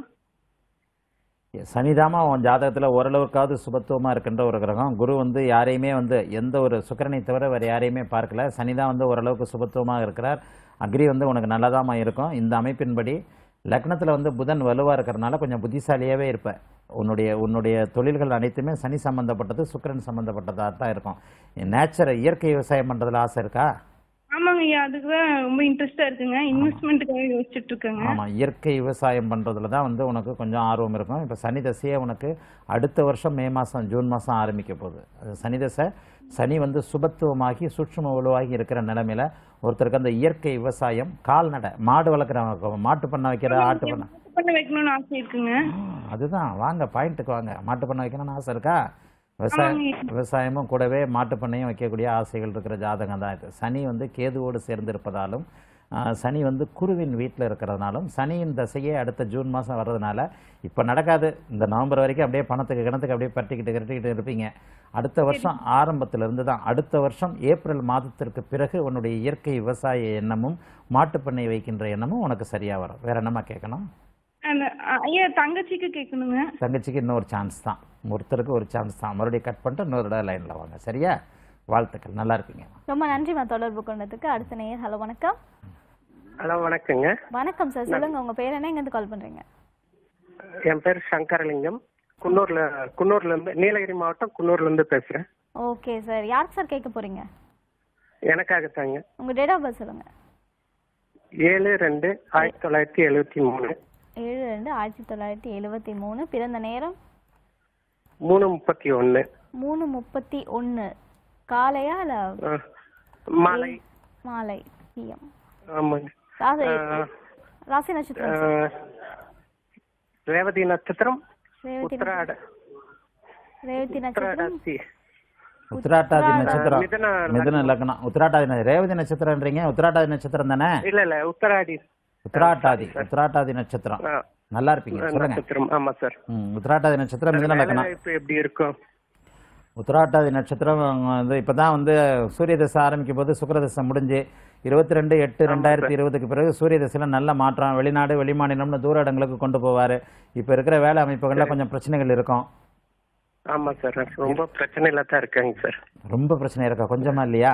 சனிதாமா உன் ஜாதகத்தில் ஓரளவுக்காவது சுபத்துவமாக இருக்கின்ற ஒரு கிரகம் குரு வந்து யாரையுமே வந்து எந்த ஒரு சுக்கிரனை தவிர வேறு யாரையுமே பார்க்கல சனிதான் வந்து ஓரளவுக்கு சுபத்துவமாக இருக்கிறார் அக்ரி வந்து உனக்கு நல்லதாமா இருக்கும் இந்த அமைப்பின்படி லக்னத்தில் வந்து புதன் வலுவாக இருக்கிறனால கொஞ்சம் புத்திசாலியாகவே இருப்ப உன்னுடைய உன்னுடைய தொழில்கள் அனைத்துமே சனி சம்மந்தப்பட்டது சுக்கிரன் சம்மந்தப்பட்டதாக தான் இருக்கும் நேச்சர் இயற்கை விவசாயம் பண்ணுறதுல ஆசை இருக்கா ஆமாங்க ஐயா அதுக்கு தான் ரொம்ப இன்ட்ரெஸ்டா இருக்குங்க இன்வெஸ்ட்மெண்ட்டுக்காக யோசிச்சுட்டு இருக்கேங்க ஆமாம் இயற்கை விவசாயம் பண்ணுறதுல தான் வந்து உனக்கு கொஞ்சம் ஆர்வம் இருக்கும் இப்போ சனி தசையே உனக்கு அடுத்த வருஷம் மே மாதம் ஜூன் மாதம் ஆரம்பிக்க போகுது அது சனி தசை சனி வந்து சுபத்துவமாகி சூட்சும உருவாகி இருக்கிற நிலமையில ஒருத்தருக்கு அந்த இயற்கை விவசாயம் கால்நடை மாடு வளர்க்குறவங்க மாட்டு பண்ணை வைக்கிற ஆட்டு பண்ணை மாட்டு பண்ண வைக்கணும்னு ஆசை இருக்குங்க ஆ, அதுதான் வாங்க பாயிண்ட்டுக்கு வாங்க மாட்டு பண்ணை வைக்கணும்னு ஆசை இருக்கா விவசாயம் விவசாயமும் கூடவே மாட்டு பண்ணையும் வைக்கக்கூடிய ஆசைகள் இருக்கிற ஜாதகம் தான் இது சனி வந்து கேதுவோடு சேர்ந்து இருப்பதாலும் ஆ, சனி வந்து குருவின் வீட்டில் இருக்கிறதுனாலும் சனியின் தசையே அடுத்த ஜூன் மாதம் வர்றதுனால இப்போ நடக்காது இந்த நவம்பர் வரைக்கும் அப்படியே பணத்துக்கு கிணத்துக்கு அப்படியே பட்டிக்கிட்டு கட்டிக்கிட்டு இருப்பீங்க அடுத்த வருஷம் ஆரம்பத்திலிருந்து தான் அடுத்த வருஷம் ஏப்ரல் மாதத்திற்கு பிறகு உன்னுடைய இயற்கை விவசாய எண்ணமும் மாட்டுப் பண்ணை வைக்கின்ற எண்ணமும் உனக்கு சரியாக வரும் வேற என்னம்மா கேட்கணும் அந்த அ- ஐயா தங்கச்சிக்கு கேட்கணுங்க தங்கச்சிக்கு இன்னொரு சான்ஸ் தான் ஒருத்தருக்கு ஒரு சான்ஸ் தான் மறுபடியும் கட் பண்ணிட்டு இன்னொரு இடம் லைனில் வாங்க சரியா வாழ்த்துக்கள் நல்லா இருப்பீங்க ரொம்ப நன்றிம்மா தொடர்பு கொண்டதுக்கு அடுத்த நேயர் ஹலோ வணக்கம் ஹலோ வணக்கங்க வணக்கம் சார் சொல்லுங்க உங்க பேர் என்ன எங்கேருந்து கால் பண்றீங்க என் பேர் சங்கரலிங்கம் குன்னூர்ல குன்னூர்ல இருந்து நீலகிரி மாவட்டம் குன்னூர்ல இருந்து பேசுறேன் ஓகே சார் யாருக்கு சார் கேட்க போறீங்க எனக்காகத்தாங்க உங்க டேட் ஆஃப் பர்த் சொல்லுங்க ஏழு ரெண்டு ஆயிரத்தி தொள்ளாயிரத்தி எழுபத்தி மூணு ஏழு ரெண்டு ஆயிரத்தி தொள்ளாயிரத்தி எழுவத்தி மூணு பிறந்த நேரம் மூணு முப்பத்தி ஒன்று மூணு முப்பத்தி ஒன்று காலையா இல்ல மாலை மாலை பிஎம் ஆமாங்க ராசி ஆ, ராசி நட்சத்திரம் ஆ, சார். ரேவதி நட்சத்திரம் ரேவதி உத்திராட ரேவதி நட்சத்திரம் உத்திராடாசி உத்திராட்டாதி நட்சத்திரம் மிதுன மிதுன லக்னம் உத்திராட்டாதி ந- ரேவதி நட்சத்திரம்ன்றீங்க உத்திராட்டாதி நட்சத்திரம் தானே இல்ல இல்ல உத்தராடி உத்திராட்டாதி உத்திராட்டாதி நட்சத்திரம் ஆ, நல்லா இருப்பீங்க சொல்லுங்க நட்சத்திரம் ஆமா சார் ம், உத்திராட்டாதி நட்சத்திரம் மிதுன வேலை லக்னம் வாய்ப்பு எப்படி இருக்கும் உத்திராட்டாதி நட்சத்திரம் வந்து இப்போ தான் வந்து சூரிய தசை ஆரம்பிக்கும் போது சுக்கிர தசை முடிஞ்சு இருபத்தி ரெண்டு எட்டு ரெண்டாயிரத்தி இருபதுக்கு பிறகு சூரிய தசையில் நல்ல மாற்றம் வெளிநாடு வெளிமாநிலம்னு தூர இடங்களுக்கு கொண்டு போவார் இப்போ இருக்கிற வேலை அமைப்புகளில் கொஞ்சம் பிரச்சனைகள் இருக்கும் ஆமா சார் ரொம்ப பிரச்சனையில தான் இருக்காங்க சார் ரொம்ப பிரச்சனை இருக்கா கொஞ்சமா இல்லையா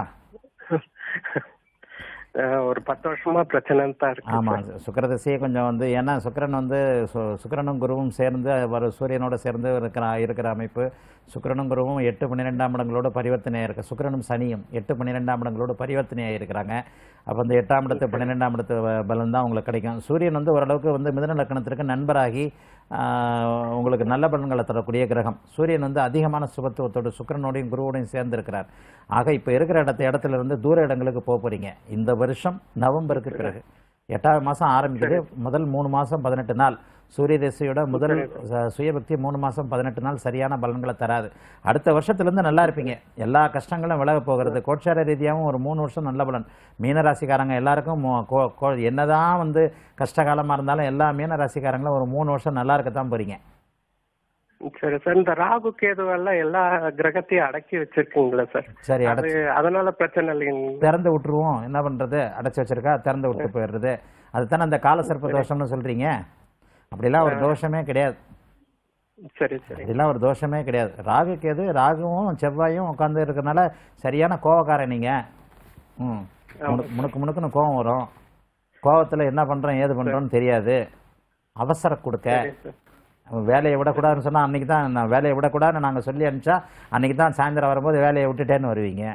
அஹ் ஒரு பத்து வருஷமா பிரச்சனை தான் இருக்கு ஆமாம் சுக்கிரதசையே கொஞ்சம் வந்து ஏன்னா சுக்கிரன் வந்து சு- சுக்கிரனும் குருவும் சேர்ந்து வர சூரியனோட சேர்ந்து இருக்கிற இருக்கிற அமைப்பு சுக்கிரனும் குருவும் எட்டு பன்னிரெண்டாம் இடங்களோட பரிவர்த்தனையாக இருக்கு சுக்கிரனும் சனியும் எட்டு பன்னிரெண்டாம் இடங்களோட பரிவர்த்தனையாக இருக்கிறாங்க அப்போ அந்த எட்டாம் இடத்து பன்னிரெண்டாம் இடத்து வ- பலன் தான் உங்களுக்கு கிடைக்கும் சூரியன் வந்து ஓரளவுக்கு வந்து மிதன லக்கணத்திற்கு நண்பராகி ஆஹ், உங்களுக்கு நல்ல பலன்களை தரக்கூடிய கிரகம் சூரியன் வந்து அதிகமான சுபத்துவத்தோடு சுக்கிரனோடையும் குருவோடையும் சேர்ந்து இருக்கிறார் ஆக இப்போ இருக்கிற இடத்த இடத்துல இருந்து தூர இடங்களுக்கு போக போறீங்க இந்த வருஷம் நவம்பருக்கு பிறகு எட்டாவது மாதம் ஆரம்பிக்குது முதல் மூணு மாதம் பதினெட்டு நாள் சூரிய தசையோட முதல் ச- சுயபக்தி மூணு மாதம் பதினெட்டு நாள் சரியான பலன்களை தராது அடுத்த வருஷத்துலேருந்து நல்லா இருப்பீங்க எல்லா கஷ்டங்களும் விலக போகிறது கோட்சார ரீதியாகவும் ஒரு மூணு வருஷம் நல்ல பலன் மீனராசிக்காரங்க எல்லாருக்கும் மோ- கோ- கோ- என்னதான் வந்து கஷ்டகாலமாக இருந்தாலும் எல்லா மீனராசிக்காரங்களும் ஒரு மூணு வருஷம் நல்லா இருக்கத்தான் போறீங்க சரி சார் இந்த ராகு கேது எல்லாம் எல்லா கிரகத்தையும் அடக்கி வச்சிருக்கீங்களா சார் சரி அது அதனால பிரச்சனை இல்லைங்க திறந்து விட்டுருவோம் என்ன பண்றது அடைச்சி வச்சிருக்கா திறந்து விட்டு போயிடுறது அதுதானே அந்த காலசர்ப்ப தோஷம்னு சொல்றீங்க அப்படிலாம் ஒரு தோஷமே கிடையாது சரி சரி இதெல்லாம் ஒரு தோஷமே கிடையாது ராகு கேது ராகுவும் செவ்வாயும் உட்காந்து இருக்கறனால சரியான கோவக்காரன் நீங்க ம் முணுக்கு முணுக்கு முணுக்குன்னு கோவம் வரும் கோவத்துல என்ன பண்றோம் ஏது பண்றோம்னு தெரியாது அவசர கொடுக்க அவன் வேலையை விடக்கூடாதுன்னு சொன்னா அன்னைக்கு தான் நான் வேலையை விடக்கூடாதுன்னு நாங்க சொல்லி அனுப்பிச்சா அன்னைக்கு தான் சாயந்தரம் வரும்போது வேலையை விட்டுட்டேன்னு வருவீங்க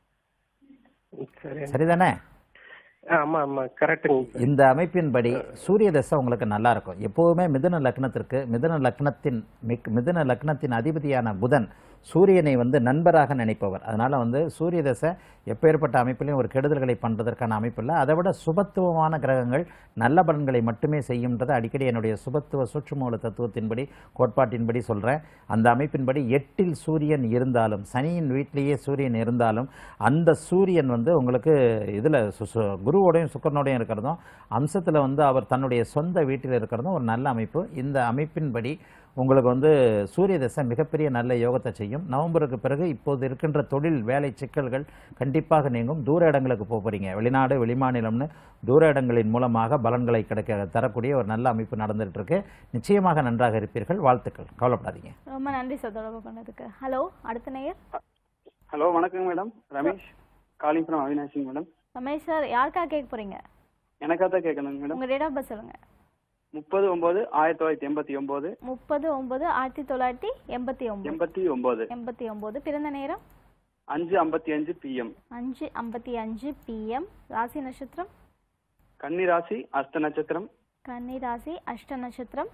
சரி சரிதானே ஆமா ஆமா கரெக்டுங்க இந்த அமைப்பின்படி சூரிய தசை உங்களுக்கு நல்லா இருக்கும் எப்போவுமே மிதுன லக்னத்திற்கு மிதுன லக்னத்தின் மிக் மிதுன லக்னத்தின் அதிபதியான புதன் சூரியனை வந்து நண்பராக நினைப்பவர் அதனால வந்து சூரிய தசை எப்பேற்பட்ட அமைப்பிலையும் ஒரு கெடுதல்களை பண்றதற்கான அமைப்பு இல்லை அதை விட சுபத்துவமான கிரகங்கள் நல்ல பலன்களை மட்டுமே செய்யும்ன்றதை அடிக்கடி என்னுடைய சுபத்துவ சூட்சுமூல தத்துவத்தின்படி கோட்பாட்டின்படி சொல்றேன் அந்த அமைப்பின்படி எட்டில் சூரியன் இருந்தாலும் சனியின் வீட்டிலேயே சூரியன் இருந்தாலும் அந்த சூரியன் வந்து உங்களுக்கு இதில் குருவோடையும் சுக்கரனோடையும் இருக்கிறதும் அம்சத்தில் வந்து அவர் தன்னுடைய சொந்த வீட்டில் இருக்கிறதும் ஒரு நல்ல அமைப்பு இந்த அமைப்பின்படி உங்களுக்கு வந்து சூரிய தசை மிகப்பெரிய நல்ல யோகத்தை செய்யும் நவம்பருக்கு பிறகு இப்போது இருக்கின்ற தொழில் வேலை சிக்கல்கள் கண்டிப்பாக நீங்கும் தூர இடங்களுக்கு போக போறீங்க வெளிநாடு வெளிமாநிலம்னு தூர இடங்களின் மூலமாக பலன்களை கிடைக்க தரக்கூடிய ஒரு நல்ல அமைப்பு நடந்துட்டு இருக்கு நிச்சயமாக நன்றாக இருப்பீர்கள் வாழ்த்துக்கள் கவலைப்படாதீங்க ரொம்ப நன்றி சார் தொடர்பு கொண்டதுக்கு ஹலோ அடுத்த நேயர் ஹலோ வணக்கங்க மேடம் ரமேஷ் காலிங் ஃப்ரம் அவினாஷிங் மேடம் ரமேஷ் சார் யாருக்காக கேட்க போறீங்க எனக்காக தான் கேட்கணுங்க மேடம் உங்க டேட் ஆஃப் பர்த் சொல்லுங்க முப்பது ஒன்பது ஆயிரத்தி தொள்ளாயிரத்தி எண்பத்தி ஒன்பது முப்பது ஒன்பது ஆயிரத்தி தொள்ளாயிரத்தி எண்பத்தி ஒன்பது எண்பத்தி ஒன்பது எண்பத்தி ஒன்பது பிறந்த நேரம் அஞ்சு ஐம்பத்தி அஞ்சு பிஎம் அஞ்சு ஐம்பத்தி அஞ்சு பிஎம் ராசி நட்சத்திரம் கன்னி ராசி அஸ்த நட்சத்திரம் கன்னி ராசி அஷ்ட நட்சத்திரம்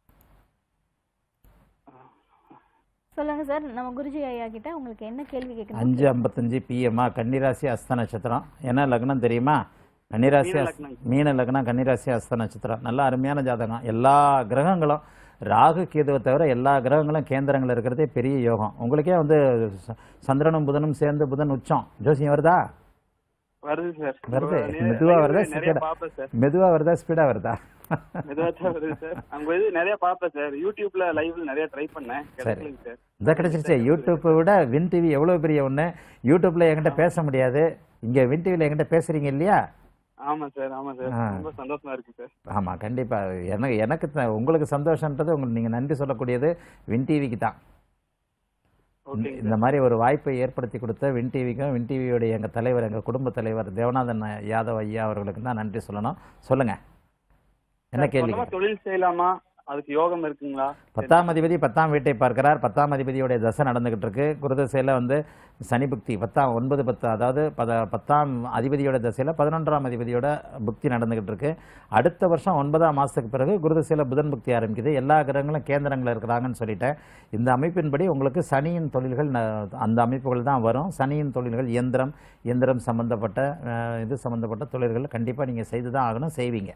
சொல்லுங்க சார் நம்ம குருஜி ஐயா கிட்ட உங்களுக்கு என்ன கேள்வி கேட்கணும் அஞ்சு ஐம்பத்தஞ்சு பிஎம்மா கன்னிராசி அஸ்த நட்சத்திரம் என்ன லக்னம் தெரியுமா கன்னிராசி மீன அஸ்- லக்னம். மீன லக்னம் கன்னிராசி அஸ்த நட்சத்திரம் நல்ல அருமையான ஜாதகம் எல்லா கிரகங்களும் ராகு கேதுவை தவிர எல்லா கிரகங்களும் கேந்திரங்கள் இருக்கிறதே பெரிய யோகம் உங்களுக்கே வந்து ச- சந்திரனும் புதனும் சேர்ந்து புதன் உச்சம் ஜோசியம் வருதா வருது சார் வருது. நிறைய- மெதுவா வருதா, நிறைய சீக்கிரம்? பாப்பேன் சார் மெதுவா வருதா ஸ்பீடா வருதா மெதுவா தான் வருது சார் அங்க இது நிறைய பாப்பேன் சார் யூடியூப்ல லைவ்ல நிறைய ட்ரை பண்ணேன் கிடைக்கலைங்க சார் இதை கிடைச்சிருச்சு யூடியூப்பை விட வின் டிவி எவ்வளோ பெரிய ஒன்று யூடியூப்ல என்கிட்ட பேச முடியாது இங்கே வின் டிவியில் என்கிட்ட பேசுறீங்க இல்லையா ஆமா சார் ஆமா சார் ஆ. ரொம்ப சந்தோஷமா இருக்கு சார் ஆமாம் கண்டிப்பாக எனக்கு எனக்கு த- உங்களுக்கு சந்தோஷன்றது உங்களுக்கு நீங்கள் நன்றி சொல்லக்கூடியது வின் டிவிக்கு தான் ஓகே இந்த மாதிரி ஒரு வாய்ப்பை ஏற்படுத்தி கொடுத்த வின் டிவிக்கும் வின் டிவியோடைய எங்கள் தலைவர் எங்கள் குடும்ப தலைவர் தேவநாதன் யாதவ் ஐயா அவர்களுக்கு தான் நன்றி சொல்லணும் சொல்லுங்கள் என்ன கேள்வி சொந்தமா தொழில் செய்யலாமா அதுக்கு யோகம் இருக்குங்களா பத்தாம் அதிபதி பத்தாம் வீட்டை பார்க்கிறார் பத்தாம் அதிபதியோடைய தசை நடந்துகிட்டு இருக்கு குருதசையில் வந்து சனி புக்தி பத்தாம் ஒன்பது பத்து அதாவது பத பத்தாம் அதிபதியோட தசையில் பதினொன்றாம் அதிபதியோட புக்தி நடந்துகிட்டு இருக்கு அடுத்த வருஷம் ஒன்பதாம் மாதத்துக்கு பிறகு குருதசையில் புதன் புக்தி ஆரம்பிக்குது எல்லா கிரகங்களும் கேந்திரங்கள் இருக்கிறாங்கன்னு சொல்லிட்டேன் இந்த அமைப்பின்படி உங்களுக்கு சனியின் தொழில்கள் ந- அந்த அமைப்புகள் தான் வரும் சனியின் தொழில்கள் இயந்திரம் இயந்திரம் சம்பந்தப்பட்ட அஹ், இது சம்பந்தப்பட்ட தொழில்கள் கண்டிப்பாக நீங்கள் செய்து தான் ஆகணும் செய்வீங்க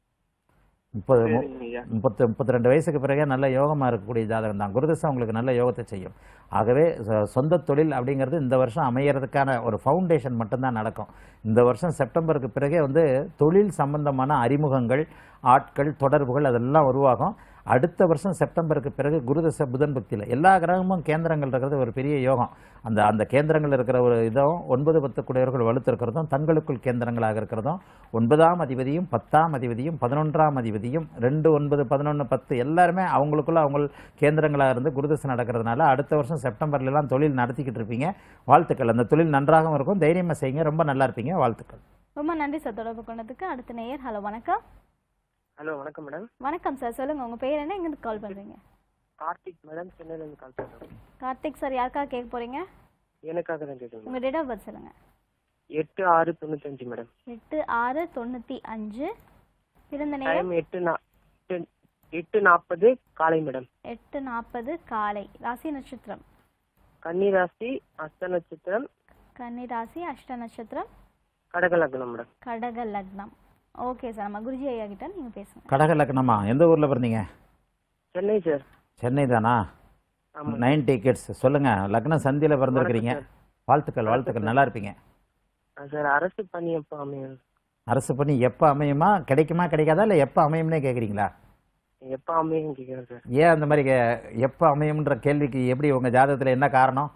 முப்பது மு- சரிங்க ஐயா முப்பத்து முப்பத்தி ரெண்டு வயசுக்கு பிறகே நல்ல யோகமாக இருக்கக்கூடிய ஜாதகம் தான் குருதசை உங்களுக்கு நல்ல யோகத்தை செய்யும் ஆகவே சொ- சொந்த தொழில் அப்படிங்கிறது இந்த வருஷம் அமையறதுக்கான ஒரு ஃபவுண்டேஷன் மட்டும்தான் நடக்கும் இந்த வருஷம் செப்டம்பருக்கு பிறகே வந்து தொழில் சம்பந்தமான அறிமுகங்கள் ஆட்கள் தொடர்புகள் அதெல்லாம் உருவாகும் அடுத்த வருஷம் செப்டம்பருக்கு பிறகு குருதசை புதன் பக்தியில் எல்லா கிரகமும் கேந்திரங்கள் இருக்கிறது ஒரு பெரிய யோகம் அந்த அந்த கேந்திரங்கள் இருக்கிற ஒரு இதுவும் ஒன்பது பத்து குடையவர்கள் வலுத்திருக்கிறதும் தங்களுக்குள் கேந்திரங்களாக இருக்கிறதும் ஒன்பதாம் அதிபதியும் பத்தாம் அதிபதியும் பதினொன்றாம் அதிபதியும் ரெண்டு ஒன்பது பதினொன்று பத்து எல்லாருமே அவங்களுக்குள்ள அவங்க கேந்திரங்களாக இருந்து குருதசை நடக்கிறதுனால அடுத்த வருஷம் செப்டம்பர்ல எல்லாம் தொழில் நடத்திக்கிட்டு இருப்பீங்க வாழ்த்துக்கள் அந்த தொழில் நன்றாகவும் இருக்கும் தைரியமாக செய்யுங்க ரொம்ப நல்லா இருப்பீங்க வாழ்த்துக்கள் ரொம்ப நன்றி சார் தொடர்பு கொண்டதுக்கு அடுத்த நேயர் ஹலோ வணக்கம் ஹலோ வணக்கம் மேடம் வணக்கம் சார் சொல்லுங்க உங்க பேர் என்ன எங்கிருந்து கால் பண்றீங்க கார்த்திக் மேடம் சென்னையிலேருந்து கால் பண்ணுறேன் கார்த்திக் சார் யாருக்காக கேட்க போறீங்க எனக்காக தான் கேட்குறேன் உங்க டேட் ஆஃப் பர்த் சொல்லுங்க எட்டு ஆறு தொண்ணூத்தஞ்சு மேடம் எட்டு ஆறு தொண்ணூத்தி அஞ்சு பிறந்த நேரம் டைம் எட்டு நா எட்டு- எட்டு நாற்பது காலை மேடம் எட்டு நாற்பது காலை ராசி நட்சத்திரம் கன்னி ராசி அஸ்த நட்சத்திரம் கன்னி ராசி அஷ்ட நட்சத்திரம் கடக லக்னம் மேடம் கடக லக்னம் ஓகே சார் நம்ம குருஜி ஐயா கிட்ட நீங்க பேசுங்க கடக லக்னமா எந்த ஊரில் பிறந்தீங்க சென்னை சார் சென்னை தானா ஆமாம் நைன்டி கிட்ஸ் சொல்லுங்க லக்னம் சந்தியில் பிறந்திருக்கிறீங்க வணக்கம் வாழ்த்துக்கள் வாழ்த்துக்கள் நல்லா இருப்பீங்க சார் அரசு பணி எப்போ அமையும் அரசு பணி எப்போ அமையுமா கிடைக்குமா கிடைக்காதா இல்லை எப்போ அமையும்னே கேட்குறீங்களா எப்போ அமையும் கேட்குறேன் சார் ஏன் அந்த மாதிரி கே- எப்போ அமையும்ன்ற கேள்விக்கு எப்படி உங்கள் ஜாதகத்தில் என்ன காரணம்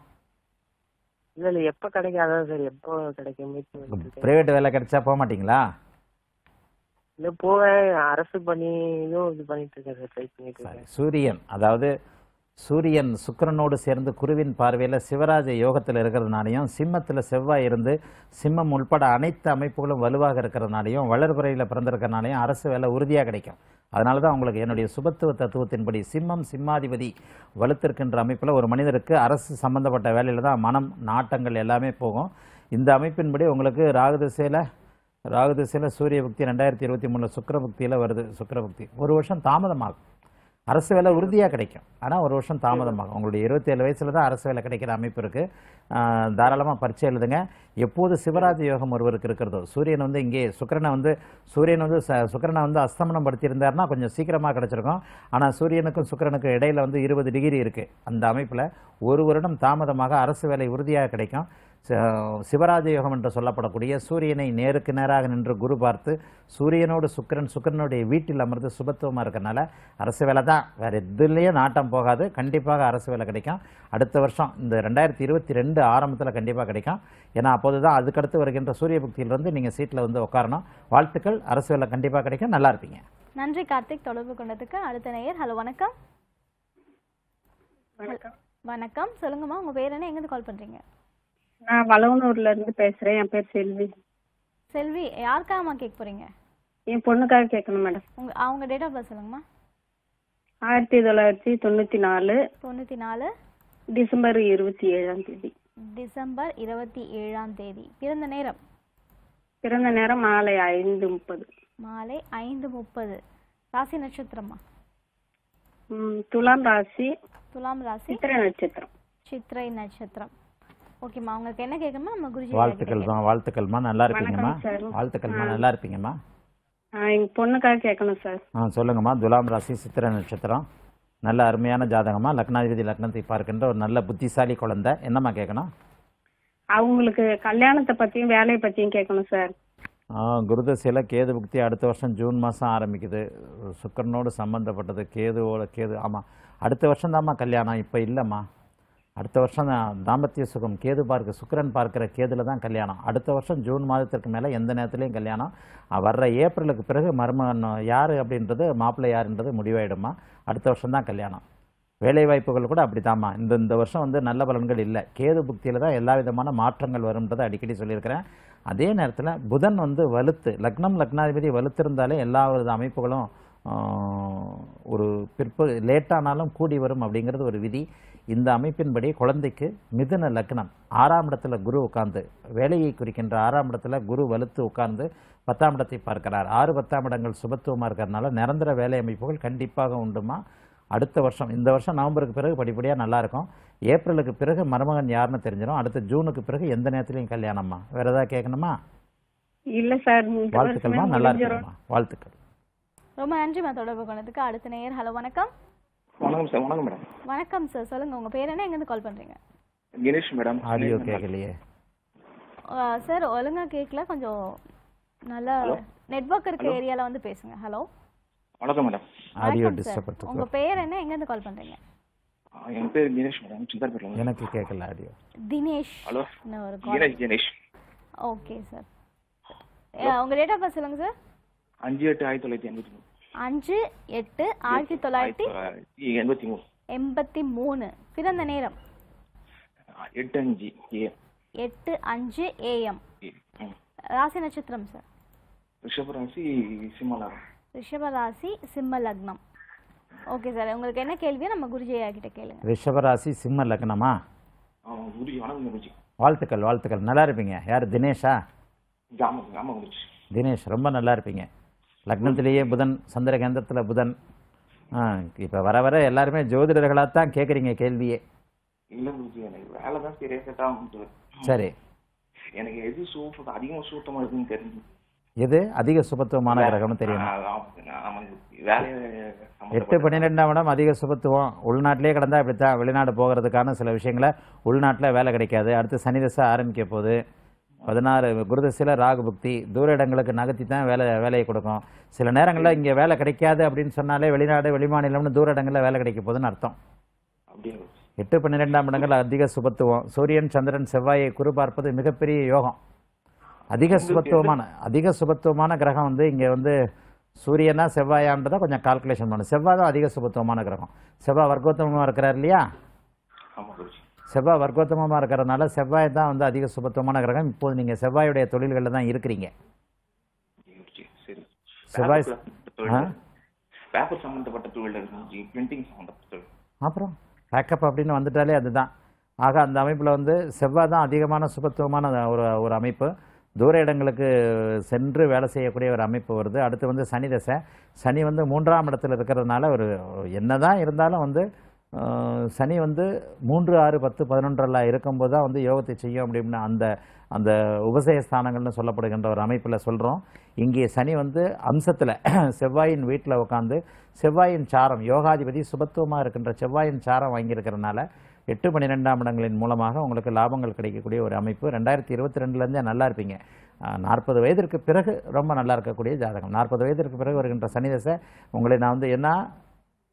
இல்லை இல்லை எப்போ கிடைக்காதா சார் எப்போ கிடைக்கும் முயற்சி பண்ணிட்டு இருக்கேன். ப்ரைவேட் வேலை கிடைச்சா போக மாட்டீங்களா இல்லை போவேன் அரசு பணியும் இது பண்ணிட்டு இருக்கேன் சார் ட்ரை பண்ணிட்டு சரி இருக்கேன் சூரியன் அதாவது சூரியன் சுக்கிரனோடு சேர்ந்து குருவின் பார்வையில் சிவராஜ யோகத்தில் இருக்கிறதுனாலையும் சிம்மத்தில் செவ்வாய் இருந்து சிம்மம் உள்பட அனைத்து அமைப்புகளும் வலுவாக இருக்கிறதுனாலையும் வளர்புறையில் பிறந்திருக்கிறனாலையும் அரசு வேலை உறுதியாக கிடைக்கும் அதனால தான் உங்களுக்கு என்னுடைய சுபத்துவ தத்துவத்தின்படி சிம்மம் சிம்மாதிபதி வலுத்திருக்கின்ற அமைப்பில் ஒரு மனிதருக்கு அரசு சம்பந்தப்பட்ட வேலையில் தான் மனம் நாட்டங்கள் எல்லாமே போகும் இந்த அமைப்பின்படி உங்களுக்கு ராகுதிசையில் ராகுதிசையில் சூரிய புக்தி ரெண்டாயிரத்தி இருபத்தி மூணில் சுக்கிர புக்தியில் வருது சுக்கிர புக்தி ஒரு வருஷம் தாமதமாகும் அரசு வேலை உறுதியாக கிடைக்கும் ஆனால் ஒரு வருஷம் தாமதமாகும் உங்களுடைய இருபத்தேழு வயசில் தான் அரசு வேலை கிடைக்கிற அமைப்பு இருக்குது தாராளமாக பரீட்சை எழுதுங்க எப்போது சிவராஜ யோகம் ஒருவருக்கு இருக்கிறதோ சூரியன் வந்து இங்கே சுக்கிரனை வந்து சூரியன் வந்து ச- சுக்கிரனை வந்து அஸ்தமனம் படுத்தியிருந்தாருன்னா கொஞ்சம் சீக்கிரமாக கிடச்சிருக்கும் ஆனால் சூரியனுக்கும் சுக்கிரனுக்கும் இடையில வந்து இருபது டிகிரி இருக்குது அந்த அமைப்பில் ஒரு வருடம் தாமதமாக அரசு வேலை உறுதியாக கிடைக்கும் ச- சிவராஜ யோகம் என்று சொல்லப்படக்கூடிய சூரியனை நேருக்கு நேராக நின்று குரு பார்த்து சூரியனோடு சுக்கிரன் சுக்கிரனுடைய வீட்டில் அமர்ந்து சுபத்துவமாக இருக்கறனால அரசு வேலை தான் வேறு எதுலேயும் நாட்டம் போகாது கண்டிப்பாக அரசு வேலை கிடைக்கும் அடுத்த வருஷம் இந்த ரெண்டாயிரத்தி இருபத்தி ரெண்டு ஆரம்பத்தில் கண்டிப்பாக கிடைக்கும் ஏன்னா அப்போது தான் அதுக்கடுத்து வருகின்ற சூரிய புக்தியிலிருந்து நீங்கள் சீட்டில் வந்து உட்காரணும் வாழ்த்துக்கள் அரசு வேலை கண்டிப்பாக கிடைக்கும் நல்லா இருப்பீங்க நன்றி கார்த்திக் தொடர்பு கொண்டதுக்கு அடுத்த நேயர் ஹலோ வணக்கம் வணக்கம் வணக்கம் சொல்லுங்கம்மா உங்க பேர் என்ன எங்கிருந்து கால் பண்றீங்க நான் வளவனூர்ல இருந்து பேசுறேன் என் பேர் செல்வி செல்வி யாருக்காகம்மா கேட்க போறீங்க என் பொண்ணுக்காக கேட்கணும் மேடம் உங்க அவங்க டேட் ஆஃப் பர்த் சொல்லுங்கம்மா ஆயிரத்தி தொள்ளாயிரத்தி தொண்ணூற்றி நாலு தொண்ணூற்றி நாலு டிசம்பர் இருபத்தி ஏழாம் தேதி டிசம்பர் இருபத்தி ஏழாம் தேதி பிறந்த நேரம் பிறந்த நேரம் மாலை ஐந்து முப்பது மாலை ஐந்து முப்பது ராசி நட்சத்திரமா ம், துலாம் ராசி துலாம் ராசி சித்திரை நட்சத்திரம் சித்திரை நட்சத்திரம் ஓகேம்மா உங்களுக்கு என்ன கேட்கணுமோ நம்ம குருஜி வாழ்த்துக்கள்மா வாழ்த்துக்கள்மா நல்லா இருப்பீங்கம்மா வணக்கம் சார். வாழ்த்துக்கள்மா நல்லா இருப்பீங்கம்மா ஆ, எங்க பொண்ணுக்காக கேட்கணும் சார் ஆ சொல்லுங்கம்மா துலாம் ராசி சித்திரை நட்சத்திரம் நல்ல அருமையான ஜாதகமா லக்னாதிபதி லக்னத்தை பார்க்கின்ற ஒரு நல்ல புத்திசாலி குழந்தை என்னம்மா கேட்கணும் அவங்களுக்கு கல்யாணத்தை பத்தியும் வேலையை பத்தியும் கேட்கணும் சார் ஆ, குருதசையில் கேது புக்தி அடுத்த வருஷம் ஜூன் மாதம் ஆரம்பிக்குது சுக்கரனோடு சம்மந்தப்பட்டது கேதுவோட கேது ஆமாம் அடுத்த வருஷம் தாம்மா கல்யாணம் இப்போ இல்லைம்மா அடுத்த வருஷம் தான் தாம்பத்திய சுகம் கேது பார்க்க சுக்கிரன் பார்க்கிற கேதுல தான் கல்யாணம் அடுத்த வருஷம் ஜூன் மாதத்திற்கு மேலே எந்த நேரத்துலையும் கல்யாணம் அ, வர்ற ஏப்ரலுக்கு பிறகு மருமகன் யார் அப்படின்றது மாப்பிள்ளை யாருன்றது முடிவாயிடுமா அடுத்த வருஷம் தான் கல்யாணம் வேலை வாய்ப்புகள் கூட அப்படித்தாம்மா இந்த இந்த வருஷம் வந்து நல்ல பலன்கள் இல்லை கேது புக்தியில் தான் எல்லா விதமான மாற்றங்கள் வரும்ன்றதை அடிக்கடி சொல்லியிருக்கிறேன் அதே நேரத்தில் புதன் வந்து வலுத்து லக்னம் லக்னாதிபதி வலுத்திருந்தாலே எல்லா வித அமைப்புகளும் ஆஹ், ஒரு பிற்ப லேட்டானாலும் கூடி வரும் அப்படிங்கிறது ஒரு விதி இந்த அமைப்பின்படி குழந்தைக்கு மிதுன லக்னம் ஆறாம் இடத்துல குரு உட்கார்ந்து வேலையை குறிக்கின்ற ஆறாம் இடத்துல குரு வலுத்து உட்கார்ந்து பத்தாம் இடத்தை பார்க்கிறார் ஆறு பத்தாம் இடங்கள் சுபத்துவமாக இருக்கிறதுனால நிரந்தர வேலை அமைப்புகள் கண்டிப்பாக உண்டுமா அடுத்த வருஷம் இந்த வருஷம் நவம்பருக்கு பிறகு படிப்படியாக நல்லா இருக்கும் ஏப்ரலுக்கு பிறகு மருமகன் யாருன்னு தெரிஞ்சிடும் அடுத்த ஜூனுக்கு பிறகு எந்த நேரத்துலையும் கல்யாணம்மா வேற ஏதாவது கேட்கணுமா இல்ல சார் இந்த வாழ்த்துக்கள்மா வருஷமே நல்லா முடிஞ்சிரும். இருக்குமா வாழ்த்துக்கள் ரொம்ப நன்றிம்மா தொடர்பு கொண்டதுக்கு அடுத்த நேயர் ஹலோ வணக்கம் வணக்கம் சார் வணக்கம் மேடம் வணக்கம் சார் சொல்லுங்க உங்க பேர் என்ன எங்கேருந்து கால் பண்றீங்க கிரீஷ் மேடம் ஆடியோ கேட்கலையே சார் ஒழுங்கா கேட்கல கொஞ்சம் நல்லா நெட்வொர்க் இருக்க ஏரியால வந்து பேசுங்க ஹலோ வணக்கம் மேடம் ஆடியோ வணக்கம் சார் டிஸ்டர்ப் உங்க பேர் என்ன எங்க இருந்து கால் பண்றீங்க என் பேர் கிரீஷ் மேடம் சிந்தார்பேட்டில் எனக்கு கேட்கல ஆடியோ தினேஷ் ஹலோ ஒரு கிரீஷ் தினேஷ் ஓகே சார் உங்க டேட் ஆஃப் பர்த் சொல்லுங்க சார் அஞ்சு எட்டு ஆயிரத்தி தொள்ளாயிரத்தி எண்பத்தி மூணு அஞ்சு எட்டு ஆயிரத்தி தொள்ளாயிரத்தி தொள்ளாயிரத்தி எண்பத்தி மூணு எண்பத்தி மூணு பிறந்த நேரம் எட்டு அஞ்சு ஏ எட்டு அஞ்சு ஏஎம் ம். ராசி நட்சத்திரம் சார் ரிஷபராசி சிம்மலாரம் ரிஷப ராசி சிம்ம லக்னம் ஓகே சார் உங்களுக்கு என்ன கேள்வியோ நம்ம குருஜி ஐயா கிட்ட கேளுங்க ரிஷபராசி சிம்ம லக்னமா ஆமாம் குருஜி வணக்கம் குருஜி வாழ்த்துக்கள் வாழ்த்துக்கள் நல்லா இருப்பீங்க யார் தினேஷா ஆமாம் ஆமாம் குருஜி தினேஷ் ரொம்ப நல்லா இருப்பீங்க லக்னத்திலேயே புதன் சந்திர கேந்திரத்தில் புதன் ஆ இப்போ வர வர எல்லாருமே ஜோதிடர்களாக தான் கேட்குறீங்க கேள்வியே இல்லை குருஜி எனக்கு வேலை தான் சரியாக செட் ஆகும் சரி எனக்கு எது சூப்பர் அதிகமாக சூட்டமாக இருக்குன்னு தெரிஞ்சு எது அதிக சுபத்துவமான கிரகம்னு தெரியும் ஆமாம் குருஜி வேலையை எட்டு பன்னிரெண்டாம் இடம் அதிக சுபத்துவம் உள்நாட்டிலே கிடந்தா இப்படித்தான் வெளிநாடு போகிறதுக்கான சில விஷயங்களை உள்நாட்டில் வேலை கிடைக்காது அடுத்து சனி தசை ஆரம்பிக்க போகுது பதினாறு குருதசையில் ராகு புக்தி தூர இடங்களுக்கு நகர்த்தி தான் வேலை வேலையை கொடுக்கும் சில நேரங்களில் இங்கே வேலை கிடைக்காது அப்படின்னு சொன்னாலே வெளிநாடு வெளிமாநிலம்னு தூர இடங்களில் வேலை கிடைக்க போகுதுன்னு அர்த்தம் அப்படியே குருஜி எட்டு பன்னிரெண்டாம் இடங்கள் அதிக சுபத்துவம் சூரியன் சந்திரன் செவ்வாயை குரு பார்ப்பது மிகப்பெரிய யோகம் அதிக சுபத்துவமான அதிக சுபத்துவமான கிரகம் வந்து இங்கே வந்து சூரியனா செவ்வாயான்றதை கொஞ்சம் கால்குலேஷன் பண்ணும் செவ்வாய் தான் அதிக சுபத்துவமான கிரகம் செவ்வாய் வர்க்கோத்தமமாக இருக்கிறார் இல்லையா ஆமாம் குருஜி செவ்வாய் வர்க்கோத்தமமாக இருக்கிறதுனால செவ்வாய் தான் வந்து அதிக சுபத்துவமான கிரகம் இப்போது நீங்கள் செவ்வாயுடைய தொழில்களில் தான் இருக்கிறீங்க குருஜி சரி செவ்வாய் ஆ பேப்பர் சம்பந்தப்பட்ட தொழில் இருக்கு பிரிண்டிங் சம்பந்தப்பட்ட தொழில் அப்புறம் பேக்கப் அப்படின்னு வந்துட்டாலே அதுதான் ஆக அந்த அமைப்பில் வந்து செவ்வாய் தான் அதிகமான சுபத்துவமான ஒரு ஒரு அமைப்பு தூர இடங்களுக்கு சென்று வேலை செய்யக்கூடிய ஒரு அமைப்பு வருது அடுத்து வந்து சனி தசை சனி வந்து மூன்றாம் இடத்துல இருக்கிறதுனால ஒரு என்னதான் இருந்தாலும் வந்து அஹ், சனி வந்து மூன்று ஆறு பத்து பதினொன்றெல்லாம் இருக்கும்போது தான் வந்து யோகத்தை செய்யும் அப்படின்னு அந்த அந்த உபசய ஸ்தானங்கள்னு சொல்லப்படுகின்ற ஒரு அமைப்பில் சொல்கிறோம் இங்கே சனி வந்து அம்சத்தில் செவ்வாயின் வீட்டில் உட்காந்து செவ்வாயின் சாரம் யோகாதிபதி சுபத்துவமாக இருக்கின்ற செவ்வாயின் சாரம் வாங்கியிருக்கிறதுனால எட்டு பன்னிரெண்டாம் இடங்களின் மூலமாக உங்களுக்கு லாபங்கள் கிடைக்கக்கூடிய ஒரு அமைப்பு ரெண்டாயிரத்தி இருபத்தி ரெண்டுலேருந்தே நல்லா இருப்பீங்க நாற்பது வயதிற்கு பிறகு ரொம்ப நல்லா இருக்கக்கூடிய ஜாதகம் நாற்பது வயதிற்கு பிறகு வருகின்ற சனி தசை உங்களை நான் வந்து என்ன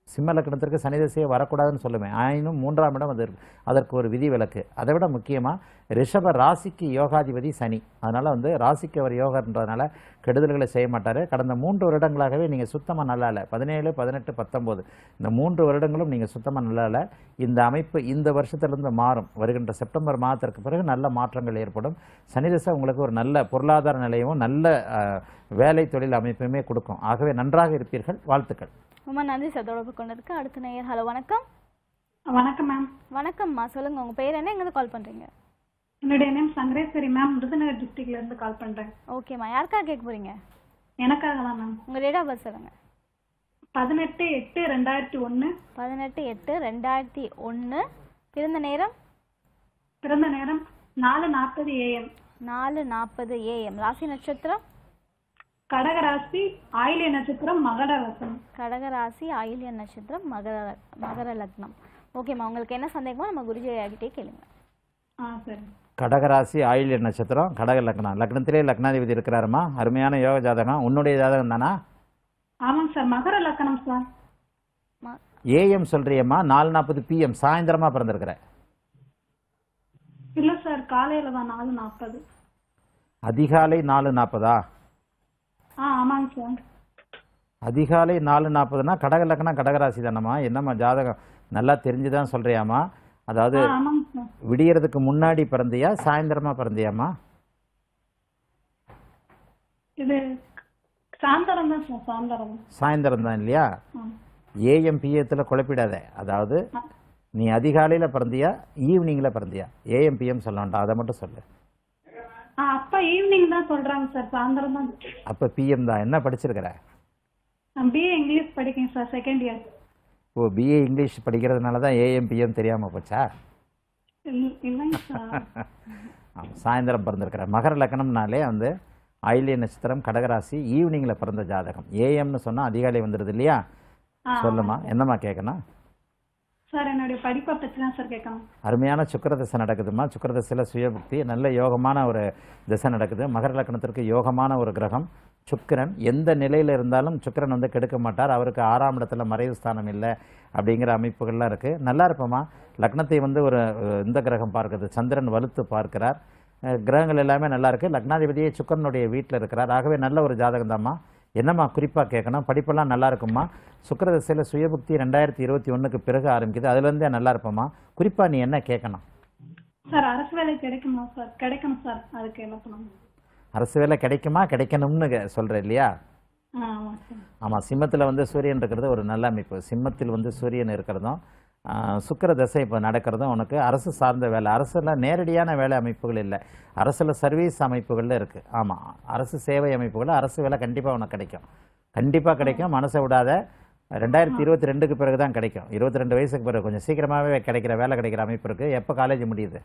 சிம்ம லக்னத்திற்கு சனி திசையே வரக்கூடாதுன்னு சொல்லுவேன் ஆயினும் மூன்றாம் இடம் அது இருக்கு. அதற்கு ஒரு விதி விலக்கு அதை விட முக்கியமாக ரிஷப ராசிக்கு யோகாதிபதி சனி அதனால் வந்து ராசிக்கு அவர் யோகன்றதுனால கெடுதல்களை செய்ய மாட்டார் கடந்த மூன்று வருடங்களாகவே நீங்கள் சுத்தமாக நல்லா இல்லை பதினேழு பதினெட்டு பத்தொம்போது இந்த மூன்று வருடங்களும் நீங்கள் சுத்தமாக நல்லா இல்லை இந்த அமைப்பு இந்த வருஷத்திலிருந்து மாறும் வருகின்ற செப்டம்பர் மாதத்திற்கு பிறகு நல்ல மாற்றங்கள் ஏற்படும் சனி திசை உங்களுக்கு ஒரு நல்ல பொருளாதார நிலையமும் நல்ல அஹ், வேலை தொழில் அமைப்புமே கொடுக்கும் ஆகவே நன்றாக இருப்பீர்கள் வாழ்த்துக்கள் ரொம்ப நன்றி சார் தொடர்பு கொண்டதுக்கு அடுத்த நேயர் ஹலோ வணக்கம் வணக்கம் மேம் வணக்கம்மா சொல்லுங்க உங்க பேர் என்ன எங்க கால் பண்றீங்க என்னுடைய நேம் சங்கரேஸ்வரி மேம் விருதுநகர் டிஸ்ட்ரிக்ட்ல இருந்து கால் பண்றேன் ஓகேம்மா யாருக்காக கேட்க போறீங்க எனக்காக தான் மேம் உங்க டேட் ஆஃப் பர்த் சொல்லுங்க பதினெட்டு எட்டு ரெண்டாயிரத்தி ஒன்று பதினெட்டு எட்டு ரெண்டாயிரத்தி ஒன்று பிறந்த நேரம் பிறந்த நேரம் நாலு நாற்பது ஏஎம் நாலு நாற்பது ஏஎம் ராசி நட்சத்திரம் கடகராசி ஆயிலிய நட்சத்திரம் மகர ரசம் கடகராசி ஆயில்ய நட்சத்திரம் மகர மகர லக்னம் ஓகேம்மா உங்களுக்கு என்ன சந்தேகமோ நம்ம குருஜி ஆகிட்டே கேளுங்க ஆ சரி கடகராசி ஆயில்ய நட்சத்திரம் கடக லக்னம் லக்னத்திலே லக்னாதிபதி இருக்கிறாருமா அருமையான யோக ஜாதகம் உன்னுடைய ஜாதகம் தானா ஆமாங்க சார் மகர லக்கணம் சார் ஏஎம் சொல்றியம்மா நாலு நாற்பது பிஎம் சாயந்தரமா பிறந்திருக்கிற இல்ல சார் காலையில தான் நாலு நாற்பது அதிகாலை நாலு நாற்பதா ஆ ஆமாங்க சார் அதிகாலை நாலு நாற்பதுனா கடக லக்னம் கடகராசி தானம்மா என்னம்மா ஜாதகம் நல்லா தெரிஞ்சுதான் சொல்றியாம்மா அதாவது ஆ ஆமாங்க சார் விடியறதுக்கு முன்னாடி பிறந்தியா சாயந்தரமா பிறந்தியாம்மா இது சாயந்தரம் தான் சார் சாயந்தரம் சாயந்தரம் தான் இல்லையா ஆ. ஏஎம் பிஎத்தில் குழப்பிடாத அதாவது நீ அதிகாலையில் பிறந்தியா ஈவினிங்கில் பிறந்தியா ஏஎம் பிஎம் சொல்ல வேண்டாம் அதை மட்டும் சொல்லு ஆ அப்பா ஈவினிங் தான் சொல்றாங்க சார் சாயந்தரம் தான் அப்போ பிஎம் தான் என்ன படிச்சிருக்கிற நான் பிஏ இங்கிலீஷ் படிக்கேன் sir second year oh BA English படிக்கிறதுனால தான் ஏஎம் பிஎம் தெரியாமல் போச்சா இல்லைங்க சார் ஆமா, சாயந்தரம் பிறந்திருக்கிற மகர லக்னம்னாலே வந்து ஆயிலிய நட்சத்திரம் கடகராசி ஈவினிங்கில் பிறந்த ஜாதகம் ஏஎம்னு சொன்னால் அதிகாலை வந்துடுது இல்லையா ஆ, சொல்லுமா என்னம்மா கேட்கணும் சார் என்னுடைய படிப்பை பற்றி தான் சார் கேட்கணும் அருமையான சுக்கிர திசை நடக்குதுமா சுக்கிர திசையில் சுயபுக்தி நல்ல யோகமான ஒரு திசை நடக்குது மகர லக்னத்திற்கு யோகமான ஒரு கிரகம் சுக்கிரன் எந்த நிலையில் இருந்தாலும் சுக்கிரன் வந்து கெடுக்க மாட்டார் அவருக்கு ஆறாம் இடத்துல மறைவு ஸ்தானம் இல்லை அப்படிங்கிற அமைப்புகள்லாம் இருக்குது நல்லா இருப்போமா லக்னத்தை வந்து ஒரு அஹ், இந்த கிரகம் பார்க்குது சந்திரன் வலுத்து பார்க்கிறார் அஹ், கிரகங்கள் எல்லாமே நல்லா இருக்கு லக்னாதிபதியே சுக்கிரனுடைய வீட்டில் இருக்கிறார் ஆகவே நல்ல ஒரு ஜாதகம் தாம்மா என்னம்மா குறிப்பாக கேட்கணும் படிப்பெல்லாம் நல்லா இருக்குமா சுக்கிர திசையில் சுயபுக்தி ரெண்டாயிரத்தி இருபத்தி ஒன்றுக்கு பிறகு ஆரம்பிக்குது அதுலேருந்தே நல்லா இருப்போமா குறிப்பாக நீ என்ன கேட்கணும் சார் அரசு வேலை கிடைக்குமா சார் கிடைக்கணும் சார் அதுக்கு என்ன பண்ணணும் அரசு வேலை கிடைக்குமா கிடைக்கணும்னு கே- சொல்ற இல்லையா ஆ ஆமாம் சார் ஆமாம் சிம்மத்தில் வந்து சூரியன் இருக்கிறது ஒரு நல்ல அமைப்பு சிம்மத்தில் வந்து சூரியன் இருக்கிறதும் ஆ, சுக்கிர தசை இப்போ நடக்கிறதும் உனக்கு அரசு சார்ந்த வேலை அரசில் நேரடியான வேலை அமைப்புகள் இல்லை அரசில் சர்வீஸ் அமைப்புகளில் இருக்குது ஆமாம் அரசு சேவை அமைப்புகள் அரசு வேலை கண்டிப்பாக உனக்கு கிடைக்கும் கண்டிப்பாக கிடைக்கும் மனசை விடாத ரெண்டாயிரத்தி இருபத்தி ரெண்டுக்கு பிறகு தான் கிடைக்கும் இருபத்தி ரெண்டு வயசுக்கு பிறகு கொஞ்சம் சீக்கிரமாகவே கிடைக்கிற வேலை கிடைக்கிற அமைப்பு இருக்குது எப்போ காலேஜ் முடியுது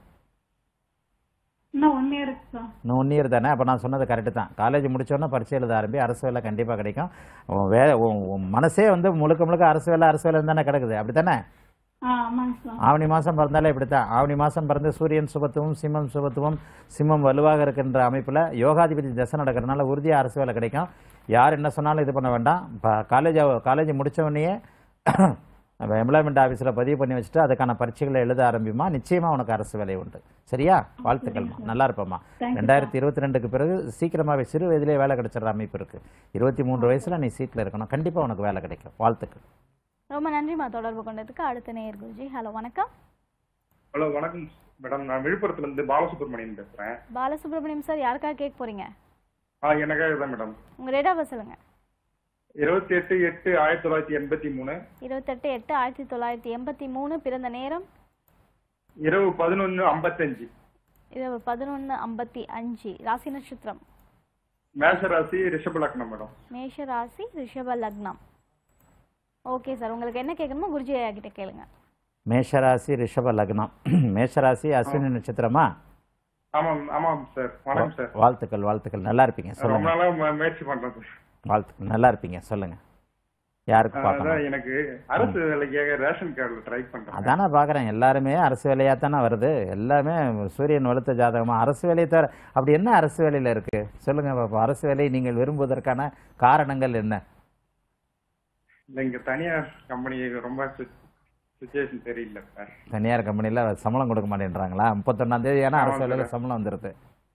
இன்னும் ஒன் இயர் இருக்கு சார் இன்னும் ஒன் இயர் தானே அப்போ நான் சொன்னது கரெக்டு தான் காலேஜ் முடிச்சோன்னே பரீட்சை எழுத ஆரம்பி அரசு வேலை கண்டிப்பாக கிடைக்கும் உன் வே உன் உன் மனசே வந்து முழுக்க முழுக்க அரசு வேலை அரசு வேலை தானே கிடக்குது அப்படி தானே ஆ ஆமாங்க சார் ஆவணி மாதம் பிறந்தாலே இப்படி தான் ஆவணி மாதம் பிறந்து சூரியன் சுபத்துவம் சிம்மம் சுபத்துவம் சிம்மம் வலுவாக இருக்கின்ற அமைப்பில் யோகாதிபதி தசை நடக்கிறதுனால உறுதியாக அரசு வேலை கிடைக்கும் யார் என்ன சொன்னாலும் இது பண்ண வேண்டாம் இப்போ காலேஜ் காலேஜ் முடித்தவொடனேயே எம்ப்ளாய்மெண்ட் ஆஃபீஸில் பதிவு பண்ணி வச்சுட்டு அதுக்கான பரீட்சைகளை எழுத ஆரம்பிமா நிச்சயமாக உனக்கு அரசு வேலை உண்டு சரியா வாழ்த்துக்கள்மா நல்லா இருப்பம்மா Thank you, ரெண்டாயிரத்தி இருபத்தி ரெண்டுக்கு பிறகு சீக்கிரமாகவே சிறு வயதிலே வேலை கிடைச்சிடுற அமைப்பு இருக்குது இருபத்தி மூன்று வயசில் நீ சீட்டில் இருக்கணும் கண்டிப்பாக உனக்கு வேலை கிடைக்கும் வாழ்த்துக்கள் ரொம்ப நன்றிம்மா தொடர்பு கொண்டதுக்கு அடுத்த நேயர் குருஜி ஹலோ வணக்கம் ஹலோ வணக்கம் மேடம் நான் விழுப்புரத்துல இருந்து பாலசுப்ரமணியன் பேசுறேன் பாலசுப்ரமணியம் சார் யாருக்காக கேட்க போறீங்க ஆ எனக்காக தான் மேடம் உங்க டேட் ஆஃப் பர்த் சொல்லுங்க இருபத்தி எட்டு எட்டு ஆயிரத்தி தொள்ளாயிரத்தி எண்பத்தி மூணு இருபத்தெட்டு எட்டு ஆயிரத்தி தொள்ளாயிரத்தி எண்பத்தி மூணு பிறந்த நேரம் இரவு பதினொன்னு ஐம்பத்தஞ்சு இரவு பதினொன்று ஐம்பத்தி அஞ்சு ராசி நட்சத்திரம் மேஷராசி ரிஷப லக்னம் மேடம் மேஷ ராசி ரிஷப லக்னம் ஓகே சார் உங்களுக்கு என்ன கேட்கணுமோ குருஜி ஐயா கிட்ட கேளுங்க மேஷராசி ரிஷப லக்னம் மேஷராசி அஸ்வினி நட்சத்திரமா ஆமாம் ஆமாம் சார் வணக்கம் சார் வாழ்த்துக்கள் வாழ்த்துக்கள் நல்லா இருப்பீங்க ரொம்ப சொல்லுங்க நாளா மு- முயற்சி பண்றேன் சார் வாழ்த்துக்கள் நல்லா இருப்பீங்க சொல்லுங்க யாருக்கு அதான் பார்க்கணும் எனக்கு அரசு வேலைக்காக ரேஷன் கார்டுல ட்ரை பண்றேன் அதானே பார்க்குறேன் எல்லாருமே அரசு வேலையாக தானே வருது எல்லாமே சூரியன் வலுத்த ஜாதகமா அரசு வேலையை தவிர அப்படி என்ன அரசு வேலையில் இருக்கு சொல்லுங்க பாப்போம் அரசு வேலையை நீங்கள் விரும்புவதற்கான காரணங்கள் என்ன இல்ல இங்க தனியார் கம்பெனி ரொம்ப சுச்சுவேஷன் சரியில்லை சார் தனியார் கம்பெனியில் சம்பளம் கொடுக்க மாட்டேன்றாங்களா முப்பத்தொன்னாம் தேதி ஏன்னா அரசு ஆமாம் வேலையில் சார். சம்பளம் வந்துடுது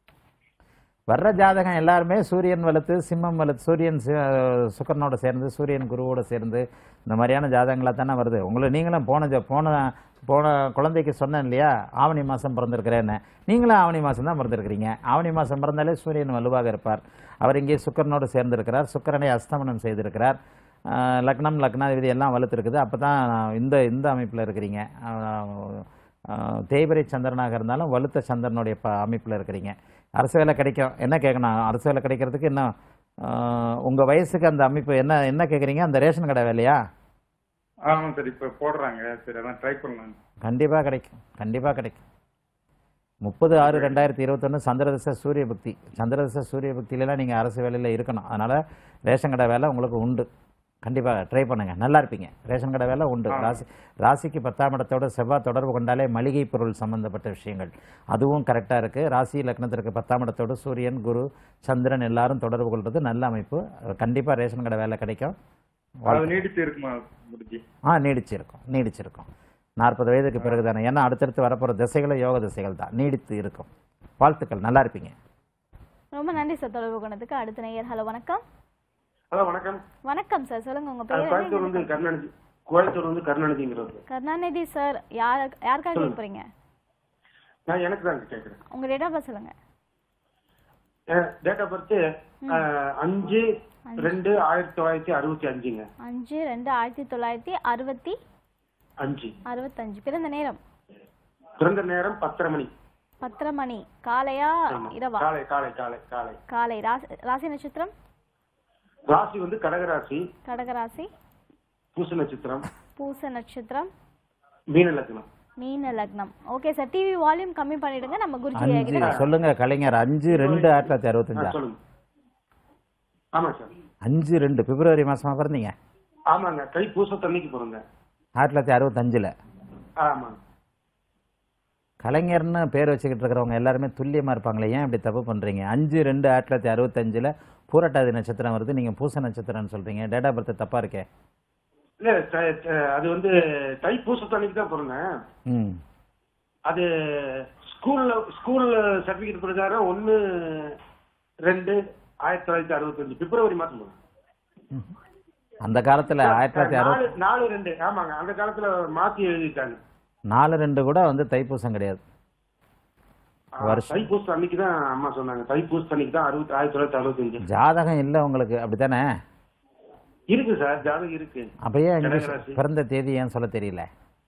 வர்ற ஜாதகம் எல்லாருமே சூரியன் வலுத்து சிம்மம் வலுத்து சூரியன் சி- சுக்கிரனோட சேர்ந்து சூரியன் குருவோட சேர்ந்து இந்த மாதிரியான ஜாதகங்களாக தானே வருது உங்களை நீங்களும் போன ஜ- போன போன குழந்தைக்கு சொன்னேன் இல்லையா ஆவணி மாதம் பிறந்திருக்கிறேன்னு நீங்களும் ஆவணி மாதம் தான் பிறந்திருக்கிறீங்க ஆவணி மாதம் பிறந்தாலே சூரியன் வலுவாக இருப்பார் அவர் இங்கே சுக்கிரனோடு சேர்ந்திருக்கிறார் சுக்கிரனை அஸ்தமனம் செய்திருக்கிறார் ஆஹ் லக்னம் லக்னாதிபதி எல்லாம் வலுத்திருக்குது அப்போ தான் இந்த இந்த அமைப்பில் இருக்கிறீங்க ஆஹ் ஆஹ் தேய்பிரை சந்திரனாக இருந்தாலும் வலுத்த சந்திரனுடைய ப அமைப்பில் இருக்கிறீங்க அரசு வேலை கிடைக்கும் என்ன கேட்கணும் அரசு வேலை கிடைக்கிறதுக்கு என்ன உங்கள் வயசுக்கு அந்த அமைப்பு என்ன என்ன கேட்குறீங்க அந்த ரேஷன் கடை வேலையா ஆமாம் சார் இப்போ போடுறாங்க சரி அதான் ட்ரை பண்ணலாம் கண்டிப்பாக கிடைக்கும் கண்டிப்பாக கிடைக்கும் முப்பது ஆறு ரெண்டாயிரத்தி இருபத்தொன்று சந்திரதச சூரிய பக்தி சந்திரதச சூரிய பக்தியிலலாம் நீங்கள் அரசு வேலையில் இருக்கணும் அதனால் ரேஷன் கடை வேலை உங்களுக்கு உண்டு கண்டிப்பாக ட்ரை பண்ணுங்கள் நல்லா இருப்பீங்க ரேஷன் கடை வேலை உண்டு ஆ. ராசி ராசிக்கு பத்தாம் இடத்தோட செவ்வாய் தொடர்பு கொண்டாலே மளிகை பொருள் சம்பந்தப்பட்ட விஷயங்கள் அதுவும் கரெக்டாக இருக்குது ராசி லக்னத்திற்கு பத்தாம் இடத்தோடு சூரியன் குரு சந்திரன் எல்லாரும் தொடர்பு கொள்வது நல்ல அமைப்பு கண்டிப்பாக ரேஷன் கடை வேலை கிடைக்கும் அது வாழ்த்துக்கள். நீடித்து இருக்குமா முடிஞ்சு ஆ நீடிச்சிருக்கும் நீடிச்சிருக்கும் நாற்பது வயதுக்கு பிறகு தானே ஏன்னா அடுத்தடுத்து வரப்போகிற திசைகளும் யோக திசைகள் தான் நீடித்து இருக்கும் வாழ்த்துக்கள் நல்லா இருப்பீங்க ரொம்ப நன்றி சார் தொடர்பு கொண்டதுக்கு அடுத்த நேயர் ஹலோ வணக்கம் ஹலோ வணக்கம் வணக்கம் சார் சொல்லுங்க உங்க அது பேர் கோயம்புத்தூர் என்ன? வந்து கருணாநிதி கோயம்புத்தூர் வந்து கருணாநிதிங்கிறது கருணாநிதி சார் யார் யாருக்காக கேட்க போறீங்க நான் எனக்கு தான் கேட்குறேன் உங்க டேட் ஆஃப் பர்த் சொல்லுங்க டேட் ஆஃப் பர்த் அஞ்சு ரெண்டு ஆயிரத்தி தொள்ளாயிரத்தி அறுபத்தி அஞ்சுங்க அஞ்சு ரெண்டு ஆயிரத்தி தொள்ளாயிரத்தி அறுபத்தி அஞ்சு அறுபத்தஞ்சு பிறந்த நேரம் பிறந்த நேரம் பத்தரை மணி பத்தரை மணி காலையா ஆமா. இரவா காலை காலை காலை காலை காலை ராசி ராசி நட்சத்திரம் ராசி வந்து கடகராசி கடகராசி பூச நட்சத்திரம் பூச நட்சத்திரம் மீன லக்னம் மீன லக்னம் ஓகே சார் டிவி வால்யூம் கம்மி பண்ணிடுங்க நம்ம குருஜி அஞ்சு கிட்ட சொல்லுங்க கலைஞர் அஞ்சு ரெண்டு ஆயிரத்தி தொள்ளாயிரத்தி அறுபத்தஞ்சா ஆ, சொல்லுங்க ஆமா சார் அஞ்சு ரெண்டு பிப்ரவரி மாசமா பிறந்தீங்க ஆமாங்க கை பூசத்தன்னைக்கு பிறந்தேன் ஆயிரத்தி தொள்ளாயிரத்தி அறுபத்தஞ்சில் ஆமாங்க கலைஞர்னு பேர் வச்சுக்கிட்டு இருக்கிறவங்க எல்லாருமே துல்லியமா இருப்பாங்களே ஏன் இப்படி தப்பு பண்றீங்க அஞ்சு ரெண்டு ஆயிரத்தி தொள்ளாயிரத்தி அறுபத்தஞ்சில் பூரட்டாதி நட்சத்திரம் வருது நீங்க பூச நட்சத்திரம்னு சொல்றீங்க டேட் ஆஃப் பர்த் தப்பா இருக்கே இல்ல த- த- அது வந்து தை பூசத்தன்னைக்கு தான் பிறந்தேன் ம் அது ஸ்கூல்ல ஸ்கூல்ல சர்டிபிகேட் பிரகாரம் ஒன்னு ரெண்டு ஆயிரத்தி தொள்ளாயிரத்தி அறுபத்தஞ்சு பிப்ரவரி மாசம் போனேன். அந்த காலத்துல ஆயிரத்தி தொள்ளாயிரத்தி நாலு அறுபத்தி நாலு ரெண்டு ஆமாங்க அந்த காலத்துல மாத்தி எழுதிட்டாங்க நாலு ரெண்டு கூட வந்து தைப்பூசம் கிடையாது ஆ, வருஷம் தைப்பூசம் அன்னைக்கு தான் அம்மா சொன்னாங்க தைப்பூசம் அன்னைக்கு தான் அறுபத்தி ஆயிரத்தி தொள்ளாயிரத்தி அறுபத்தஞ்சு ஜாதகம் இல்லை உங்களுக்கு அப்படித்தானே இருக்கு சார் ஜாதகம் இருக்கு அப்ப ஏன் இங்கிலீஷ் கடகராசி. பிறந்த தேதி ஏன் சொல்ல தெரியல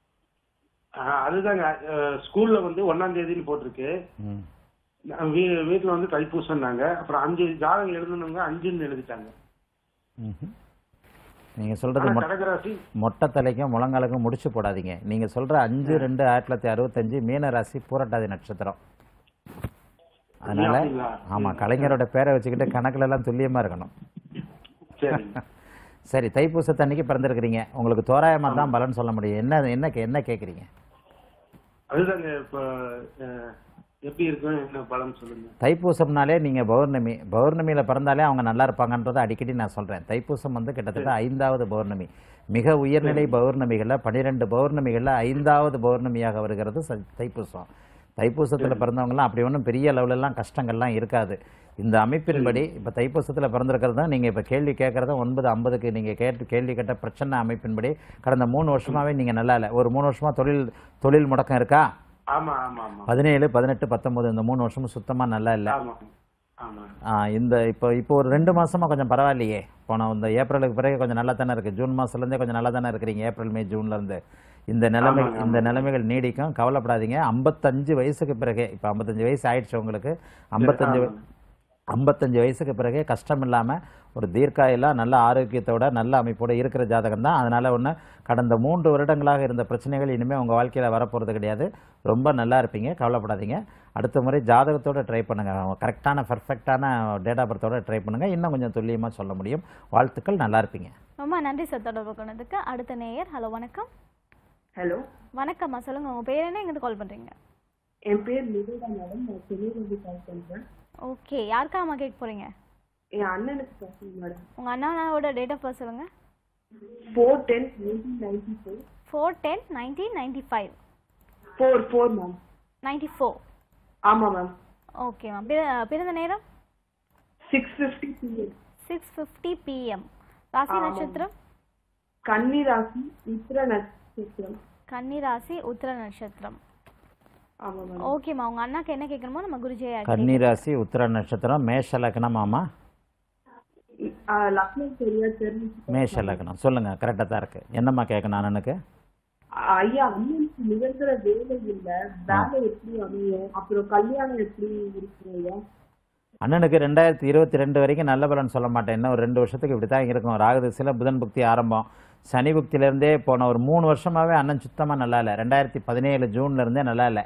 ஆ, அதுதாங்க அஹ், ஸ்கூல்ல வந்து ஒன்னாம் தேதின்னு போட்டிருக்கு ம் நான் வீ- வீட்டுல வந்து தைப்பூசம்னாங்க அப்புறம் அஞ்சு ஜாதகம் எழுதணுங்க அஞ்சுன்னு எழுதிட்டாங்க ம்ஹும். நீங்க சொல்றது ஆனா மொ- கடகராசி மொட்டை தலைக்கும் முழங்காலுக்கும் முடிச்சு போடாதீங்க நீங்க சொல்ற அஞ்சு ரெண்டு ஆயிரத்தி தொள்ளாயிரத்தி அறுபத்தஞ்சு மீன ராசி பூரட்டாதி நட்சத்திரம் அதனால அப்படிங்களா? ஆமா கலைஞரோட பேரை வச்சுக்கிட்டு கணக்குல எல்லாம் துல்லியமா இருக்கணும் சரி சரி தைப்பூசத்தன்னைக்கு பிறந்திருக்கிறீங்க உங்களுக்கு தோராயமா தான் பலன் சொல்ல முடியும் என்ன என்ன கே- என்ன கேக்குறீங்க அதுதாங்க இப்ப அஹ், எப்படி இருக்கும் என்ன பலன் சொல்லுங்க தைப்பூசம்னாலே நீங்க பௌர்ணமி பௌர்ணமியில பிறந்தாலே அவங்க நல்லா இருப்பாங்கன்றதை அடிக்கடி நான் சொல்றேன் தைப்பூசம் வந்து கிட்டத்தட்ட ஐந்தாவது பௌர்ணமி மிக உயர்நிலை பௌர்ணமிகள்ல பனிரெண்டு பௌர்ணமிகள்ல ஐந்தாவது பௌர்ணமியாக வருகிறது ச- தைப்பூசம் தைப்பூசத்துல பிறந்தவங்கலாம் அப்படி ஒன்றும் பெரிய அளவுல எல்லாம் கஷ்டங்கள்லாம் இருக்காது இந்த அமைப்பின்படி இப்ப தைப்பூசத்துல பிறந்திருக்கிறது தான் நீங்க இப்ப கேள்வி கேட்கறத ஒன்பது ஐம்பதுக்கு நீங்க கேட்டு கேள்வி கேட்ட பிரச்சனை அமைப்பின்படி கடந்த மூணு வருஷமாவே நீங்க நல்லா இல்லை ஒரு மூணு வருஷமா தொழில் தொழில் முடக்கம் இருக்கா ஆமா ஆமா ஆமா பதினேழு பதினெட்டு பத்தொன்பது இந்த மூணு வருஷமும் சுத்தமா நல்லா இல்லை ஆமா ஆமா ஆ, இந்த இப்போ இப்போ ஒரு ரெண்டு மாசமா கொஞ்சம் பரவாயில்லையே போன இந்த ஏப்ரலுக்கு பிறகு கொஞ்சம் நல்லா தானே இருக்கு ஜூன் மாசத்துல இருந்தே கொஞ்சம் நல்லா தானே இருக்கிறீங்க ஏப்ரல் மே ஜூன்ல இருந்து இந்த நிலைமை ஆமாங்க, இந்த நிலைமைகள் நீடிக்கும் கவலைப்படாதீங்க ஐம்பத்தஞ்சு வயசுக்கு பிறகு இப்போ ஐம்பத்தஞ்சு வயசு ஆயிடுச்சு உங்களுக்கு ஐம்பத்தஞ்சு வ- ஐம்பத்தஞ்சு வயசுக்கு பிறகு கஷ்டம் இல்லாம ஒரு தீர்க்காயெல்லாம் நல்ல ஆரோக்கியத்தோட நல்ல அமைப்போட இருக்கிற ஜாதகம் தான் அதனால ஒன்று கடந்த மூன்று வருடங்களாக இருந்த பிரச்சனைகள் இனிமே உங்க வாழ்க்கையில வரப்போறது கிடையாது ரொம்ப நல்லா இருப்பீங்க கவலைப்படாதீங்க அடுத்த முறை ஜாதகத்தோட ட்ரை பண்ணுங்க கரெக்டான பர்ஃபெக்டான டேட் ஆஃப் பர்த்தோட ட்ரை பண்ணுங்க இன்னும் கொஞ்சம் துல்லியமா சொல்ல முடியும் வாழ்த்துக்கள் நல்லா இருப்பீங்க ரொம்ப நன்றி சார் தொடர்பு கொண்டதுக்கு அடுத்த நேயர் ஹலோ வணக்கம் ஹலோ வணக்கம்மா சொல்லுங்க உங்க பேர் என்ன எங்கிருந்து கால் பண்றீங்க என் பேர் நிவேதா மேடம் நான் சென்னையிலிருந்து கால் பண்றேன் ஓகே யாருக்காம்மா கேட்க போறீங்க என் அண்ணனுக்கு பேசுறேன் மேடம் உங்க அண்ணாவோட டேட் ஆஃப் பர்த் சொல்லுங்க four ten nineteen ninety four four ten nineteen ninety five four four ma'am ninety four ஆமாம் மேம் ஓகே மேம் பிறந்த நேரம் six fifty PM six fifty PM ராசி ஆமாம். நட்சத்திரம் கன்னி ராசி உத்திர நட்சத்திரம் கன்னி ராசி உத்திர நட்சத்திரம் ஆமாம் மேம் ஓகேம்மா உங்க அண்ணாக்கு என்ன கேட்கணுமோ நம்ம குருஜியை கன்னிராசி உத்திர நட்சத்திரம் மேஷ லக்னமாமா ஆ, லக்னம் சரியா தெரிஞ்சு மேஷ லக்னம் சொல்லுங்க கரெக்டாக தான் இருக்கு என்னம்மா கேட்கணும் அண்ணனுக்கு ஐயா அண்ணனுக்கு நிரந்தர வேலை இல்ல வேலை எப்படி அமையும் அப்புறம் கல்யாணம் எப்படி இருக்கும் ஐயா அண்ணனுக்கு ரெண்டாயிரத்தி இருபத்தி ரெண்டு வரைக்கும் நல்ல பலன் சொல்ல மாட்டேன் இன்னும் ஒரு ரெண்டு வருஷத்துக்கு இப்படி தான் இருக்கும் ராகுதிசையில் புதன் புக்தி ஆரம்பம் சனி புக்தியிலேருந்தே போன ஒரு மூணு வருஷமாவே அண்ணன் சுத்தமாக நல்லா இல்லை ரெண்டாயிரத்தி பதினேழு ஜூன்ல இருந்தே நல்லா இல்லை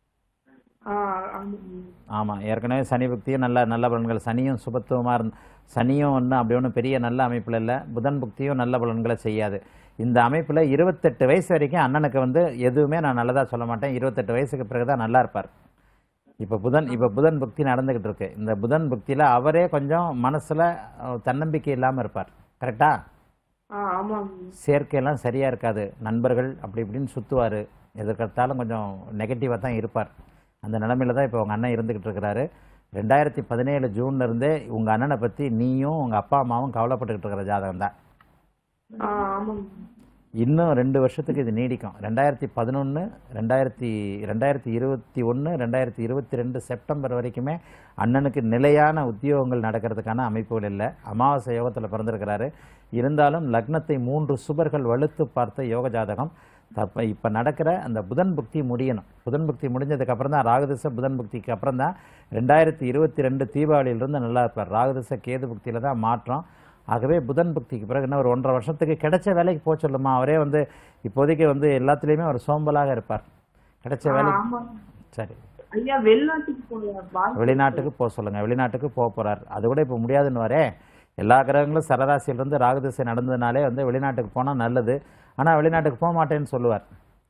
ஆ ஆமாம் ஆமாம் ஏற்கனவே சனி புக்தியும் நல்ல நல்ல பலன்கள் சனியும் சுபத்துவமாக இருந்த சனியும் ஒன்றும் அப்படி ஒன்றும் பெரிய நல்ல அமைப்பில் இல்லை புதன் புக்தியும் நல்ல பலன்களை செய்யாது இந்த அமைப்பில் இருபத்தெட்டு வயசு வரைக்கும் அண்ணனுக்கு வந்து எதுவுமே நான் நல்லதாக சொல்ல மாட்டேன் இருபத்தெட்டு வயசுக்கு பிறகு தான் நல்லா இருப்பார் இப்போ புதன் இப்போ புதன் புக்தி நடந்துக்கிட்டு இருக்கு இந்த புதன் புக்தியில் அவரே கொஞ்சம் மனசில் தன்னம்பிக்கை இல்லாமல் இருப்பார் கரெக்டா ஆ ஆமாம் சேர்க்கையெல்லாம் சரியாக இருக்காது நண்பர்கள் அப்படி இப்படின்னு சுற்றுவார் எதற்கெடுத்தாலும் கொஞ்சம் நெகட்டிவாக தான் இருப்பார் அந்த நிலமையில தான் இப்போ உங்கள் அண்ணன் இருந்துக்கிட்டு இருக்கிறாரு ரெண்டாயிரத்தி பதினேழு ஜூன்ல இருந்தே உங்கள் அண்ணனை பற்றி நீயும் உங்கள் அப்பா அம்மாவும் கவலைப்பட்டுக்கிட்டு இருக்கிற ஜாதகம் தான் ஆ ஆமாம் இன்னும் ரெண்டு வருஷத்துக்கு இது நீடிக்கும் ரெண்டாயிரத்தி பதினொன்று ரெண்டாயிரத்தி ரெண்டாயிரத்தி இருபத்தி ஒன்று ரெண்டாயிரத்தி இருபத்தி ரெண்டு செப்டம்பர் வரைக்குமே அண்ணனுக்கு நிலையான உத்தியோகங்கள் நடக்கிறதுக்கான அமைப்புகள் இல்லை அமாவாசை யோகத்தில் பிறந்திருக்கிறாரு இருந்தாலும் லக்னத்தை மூன்று சுபர்கள் வலுத்து பார்த்த யோக ஜாதகம் தப்ப இப்போ நடக்கிற அந்த புதன் புக்தி முடியணும் புதன் புக்தி முடிஞ்சதுக்கு அப்புறம் தான் ராகுதிச புதன் புக்திக்கு அப்புறம் தான் ரெண்டாயிரத்தி இருபத்தி ரெண்டு தீபாவளியிலிருந்து நல்லா இருப்பார் ராகுதிச கேது புக்தியில் தான் மாற்றம் ஆகவே புதன் புக்திக்கு பிறகு இன்னும் ஒரு ஒன்றரை வருஷத்துக்கு கிடைச்ச வேலைக்கு போக சொல்லுமா அவரே வந்து இப்போதைக்கு வந்து எல்லாத்துலேயுமே ஒரு சோம்பலாக இருப்பார் கிடைச்ச ஆ, வேலைக்கு ஆமாம் சரி ஐயா வெளிநாட்டுக்கு போல வாழ்க்கை வெளிநாட்டுக்கு போக சொல்லுங்க வெளிநாட்டுக்கு போக போறார் அது கூட இப்போ முடியாதுன்னு வரே எல்லா கிரகங்களும் சரராசியிலிருந்து ராகுதிசை நடந்ததுனாலே வந்து வெளிநாட்டுக்கு போனால் நல்லது ஆனால் வெளிநாட்டுக்கு போக மாட்டேன்னு சொல்லுவார்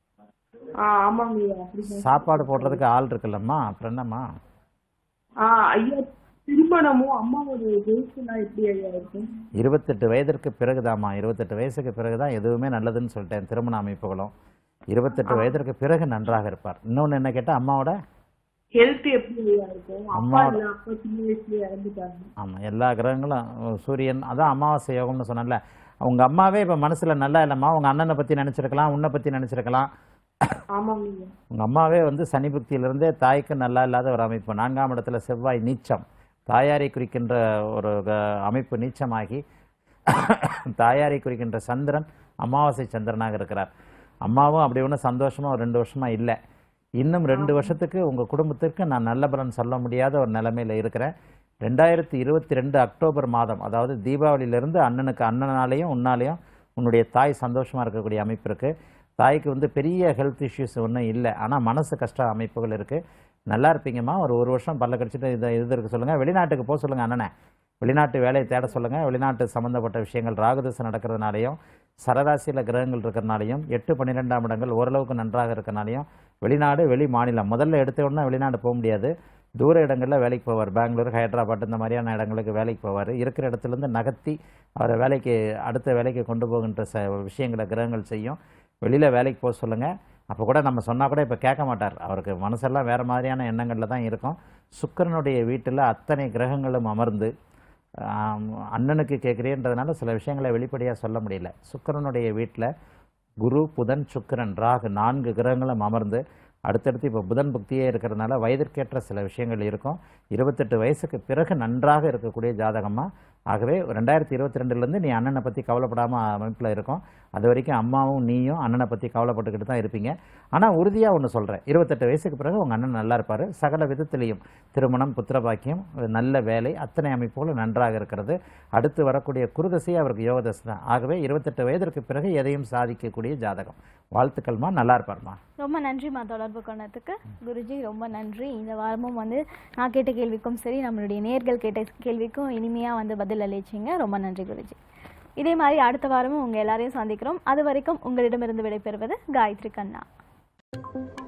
ஆ ஆமாங்க ஐயா அப்படிதான் சாப்பாடு போடுறதுக்கு ஆள் இருக்குல்லம்மா அப்புறம் என்னம்மா ஆ ஐயா திருமணமும் அம்மாவோட வயசுலாம் எப்படி ஐயா இருக்கும் இருபத்தெட்டு வயதிற்கு பிறகுதாம்மா இருபத்தெட்டு வயசுக்கு பிறகு தான் எதுவுமே நல்லதுன்னு சொல்லிட்டேன் திருமண அமைப்புகளும் இருபத்தெட்டு வயதிற்கு பிறகு நன்றாக இருப்பார் இன்னொன்று என்ன கேட்டால் அம்மாவோட ஹெல்த் எப்படி ஐயா இருக்கும் அப்பா அம்மாவோட- இல்ல அப்பா சின்ன வயசுல இறந்துட்டாங்க ஆமாம் எல்லா கிரகங்களும் அஹ், சூரியன் அதான் அமாவாசை யோகம்னு சொன்னேன்ல அவங்க அம்மாவே இப்போ மனசில் நல்லா இல்லைம்மா உங்க அண்ணனை பற்றி நினச்சிருக்கலாம் உன்னை பற்றி நினச்சிருக்கலாம் ஆமாங்க ஐயா உங்கள் அம்மாவே வந்து சனி புக்தியிலிருந்தே தாய்க்கு நல்லா இல்லாத ஒரு அமைப்பு நான்காம் இடத்துல செவ்வாய் நீச்சம் தாயாரை குறிக்கின்ற ஒரு க- அமைப்பு நீச்சமாகி தாயாரை குறிக்கின்ற சந்திரன் அமாவாசை சந்திரனாக இருக்கிறார் அம்மாவும் அப்படி ஒன்றும் சந்தோஷமாக ஒரு ரெண்டு வருஷமாக இல்லை இன்னும் ரெண்டு வருஷத்துக்கு உங்கள் குடும்பத்திற்கு நான் நல்ல பலன் சொல்ல முடியாத ஒரு நிலைமையில் இருக்கிறேன் ரெண்டாயிரத்தி இருபத்தி ரெண்டு அக்டோபர் மாதம் அதாவது தீபாவளியிலிருந்து அண்ணனுக்கு அண்ணனாலேயும் உன்னாலேயும் உன்னுடைய தாய் சந்தோஷமாக இருக்கக்கூடிய அமைப்பு இருக்குது தாய்க்கு வந்து பெரிய ஹெல்த் இஷ்யூஸ் ஒன்றும் இல்லை ஆனால் மனசு கஷ்ட அமைப்புகள் இருக்குது நல்லா இருப்பீங்கம்மா ஒரு ஒரு வருஷம் பல்ல கடிச்சிட்டு இதை இது இருக்க சொல்லுங்கள் வெளிநாட்டுக்கு போக சொல்லுங்கள் அண்ணனை வெளிநாட்டு வேலையை தேட சொல்லுங்கள் வெளிநாட்டு சம்மந்தப்பட்ட விஷயங்கள் ராகுதசை நடக்கிறதுனாலையும் சரராசியில் கிரகங்கள் இருக்கிறனாலையும் எட்டு பன்னிரெண்டாம் இடங்கள் ஓரளவுக்கு நன்றாக இருக்கிறனாலையும் வெளிநாடு வெளி மாநிலம் முதல்ல எடுத்த உடனே வெளிநாடு போக முடியாது தூர இடங்களில் வேலைக்கு போவார் பெங்களூர் ஹைதராபாத் இந்த மாதிரியான இடங்களுக்கு வேலைக்கு போவார் இருக்கிற இடத்துலேருந்து நகர்த்தி அவரை வேலைக்கு அடுத்த வேலைக்கு கொண்டு போகின்ற ச விஷயங்களை கிரகங்கள் செய்யும் வெளியில் வேலைக்கு போக சொல்லுங்கள் அப்போ கூட நம்ம சொன்னால் கூட இப்போ கேட்க மாட்டார் அவருக்கு மனசெல்லாம் வேறு மாதிரியான எண்ணங்களில் தான் இருக்கும் சுக்கிரனுடைய வீட்டில் அத்தனை கிரகங்களும் அமர்ந்து ஆம், அண்ணனுக்கு கேட்குறேன்றதுனால சில விஷயங்களை வெளிப்படையாக சொல்ல முடியல சுக்கிரனுடைய வீட்டில் குரு புதன் சுக்கிரன் ராகு நான்கு கிரகங்களும் அமர்ந்து அடுத்தடுத்து இப்போ புதன் புக்தியே இருக்கிறதுனால வயதிற்கேற்ற சில விஷயங்கள் இருக்கும் இருபத்தெட்டு வயசுக்கு பிறகு நன்றாக இருக்கக்கூடிய ஜாதகமாக ஆகவே ரெண்டாயிரத்தி இருபத்தி ரெண்டுலேருந்து நீ அண்ணனை பற்றி கவலைப்படாமல் அமைப்பில் இருக்கும் அது வரைக்கும் அம்மாவும் நீயும் அண்ணனை பற்றி கவலைப்பட்டுக்கிட்டு தான் இருப்பீங்க ஆனால் உறுதியாக ஒன்று சொல்கிறேன் இருபத்தெட்டு வயசுக்கு பிறகு உங்கள் அண்ணன் நல்லா இருப்பார் சகல விதத்திலையும் திருமணம் புத்திரபாக்கியம் நல்ல வேலை அத்தனை அமைப்புகளும் நன்றாக இருக்கிறது அடுத்து வரக்கூடிய குருதசை அவருக்கு யோகதசை தான் ஆகவே இருபத்தெட்டு வயதிற்கு பிறகு எதையும் சாதிக்கக்கூடிய ஜாதகம் வாழ்த்துக்கள்மா நல்லா இருப்பார்மா ரொம்ப நன்றிம்மா தொடர்பு கொண்டதுக்கு குருஜி ரொம்ப நன்றி இந்த வாரமும் வந்து நான் கேட்ட கேள்விக்கும் சரி நம்மளுடைய நேர்கள் கேட்ட கேள்விக்கும் இனிமையாக வந்து பதில் அளிச்சிங்க ரொம்ப நன்றி குருஜி இதே மாதிரி அடுத்த வாரமும் உங்கள் எல்லாரையும் சந்திக்கிறோம் அது வரைக்கும் உங்களிடமிருந்து விடைபெறுவது காயத்ரி கண்ணா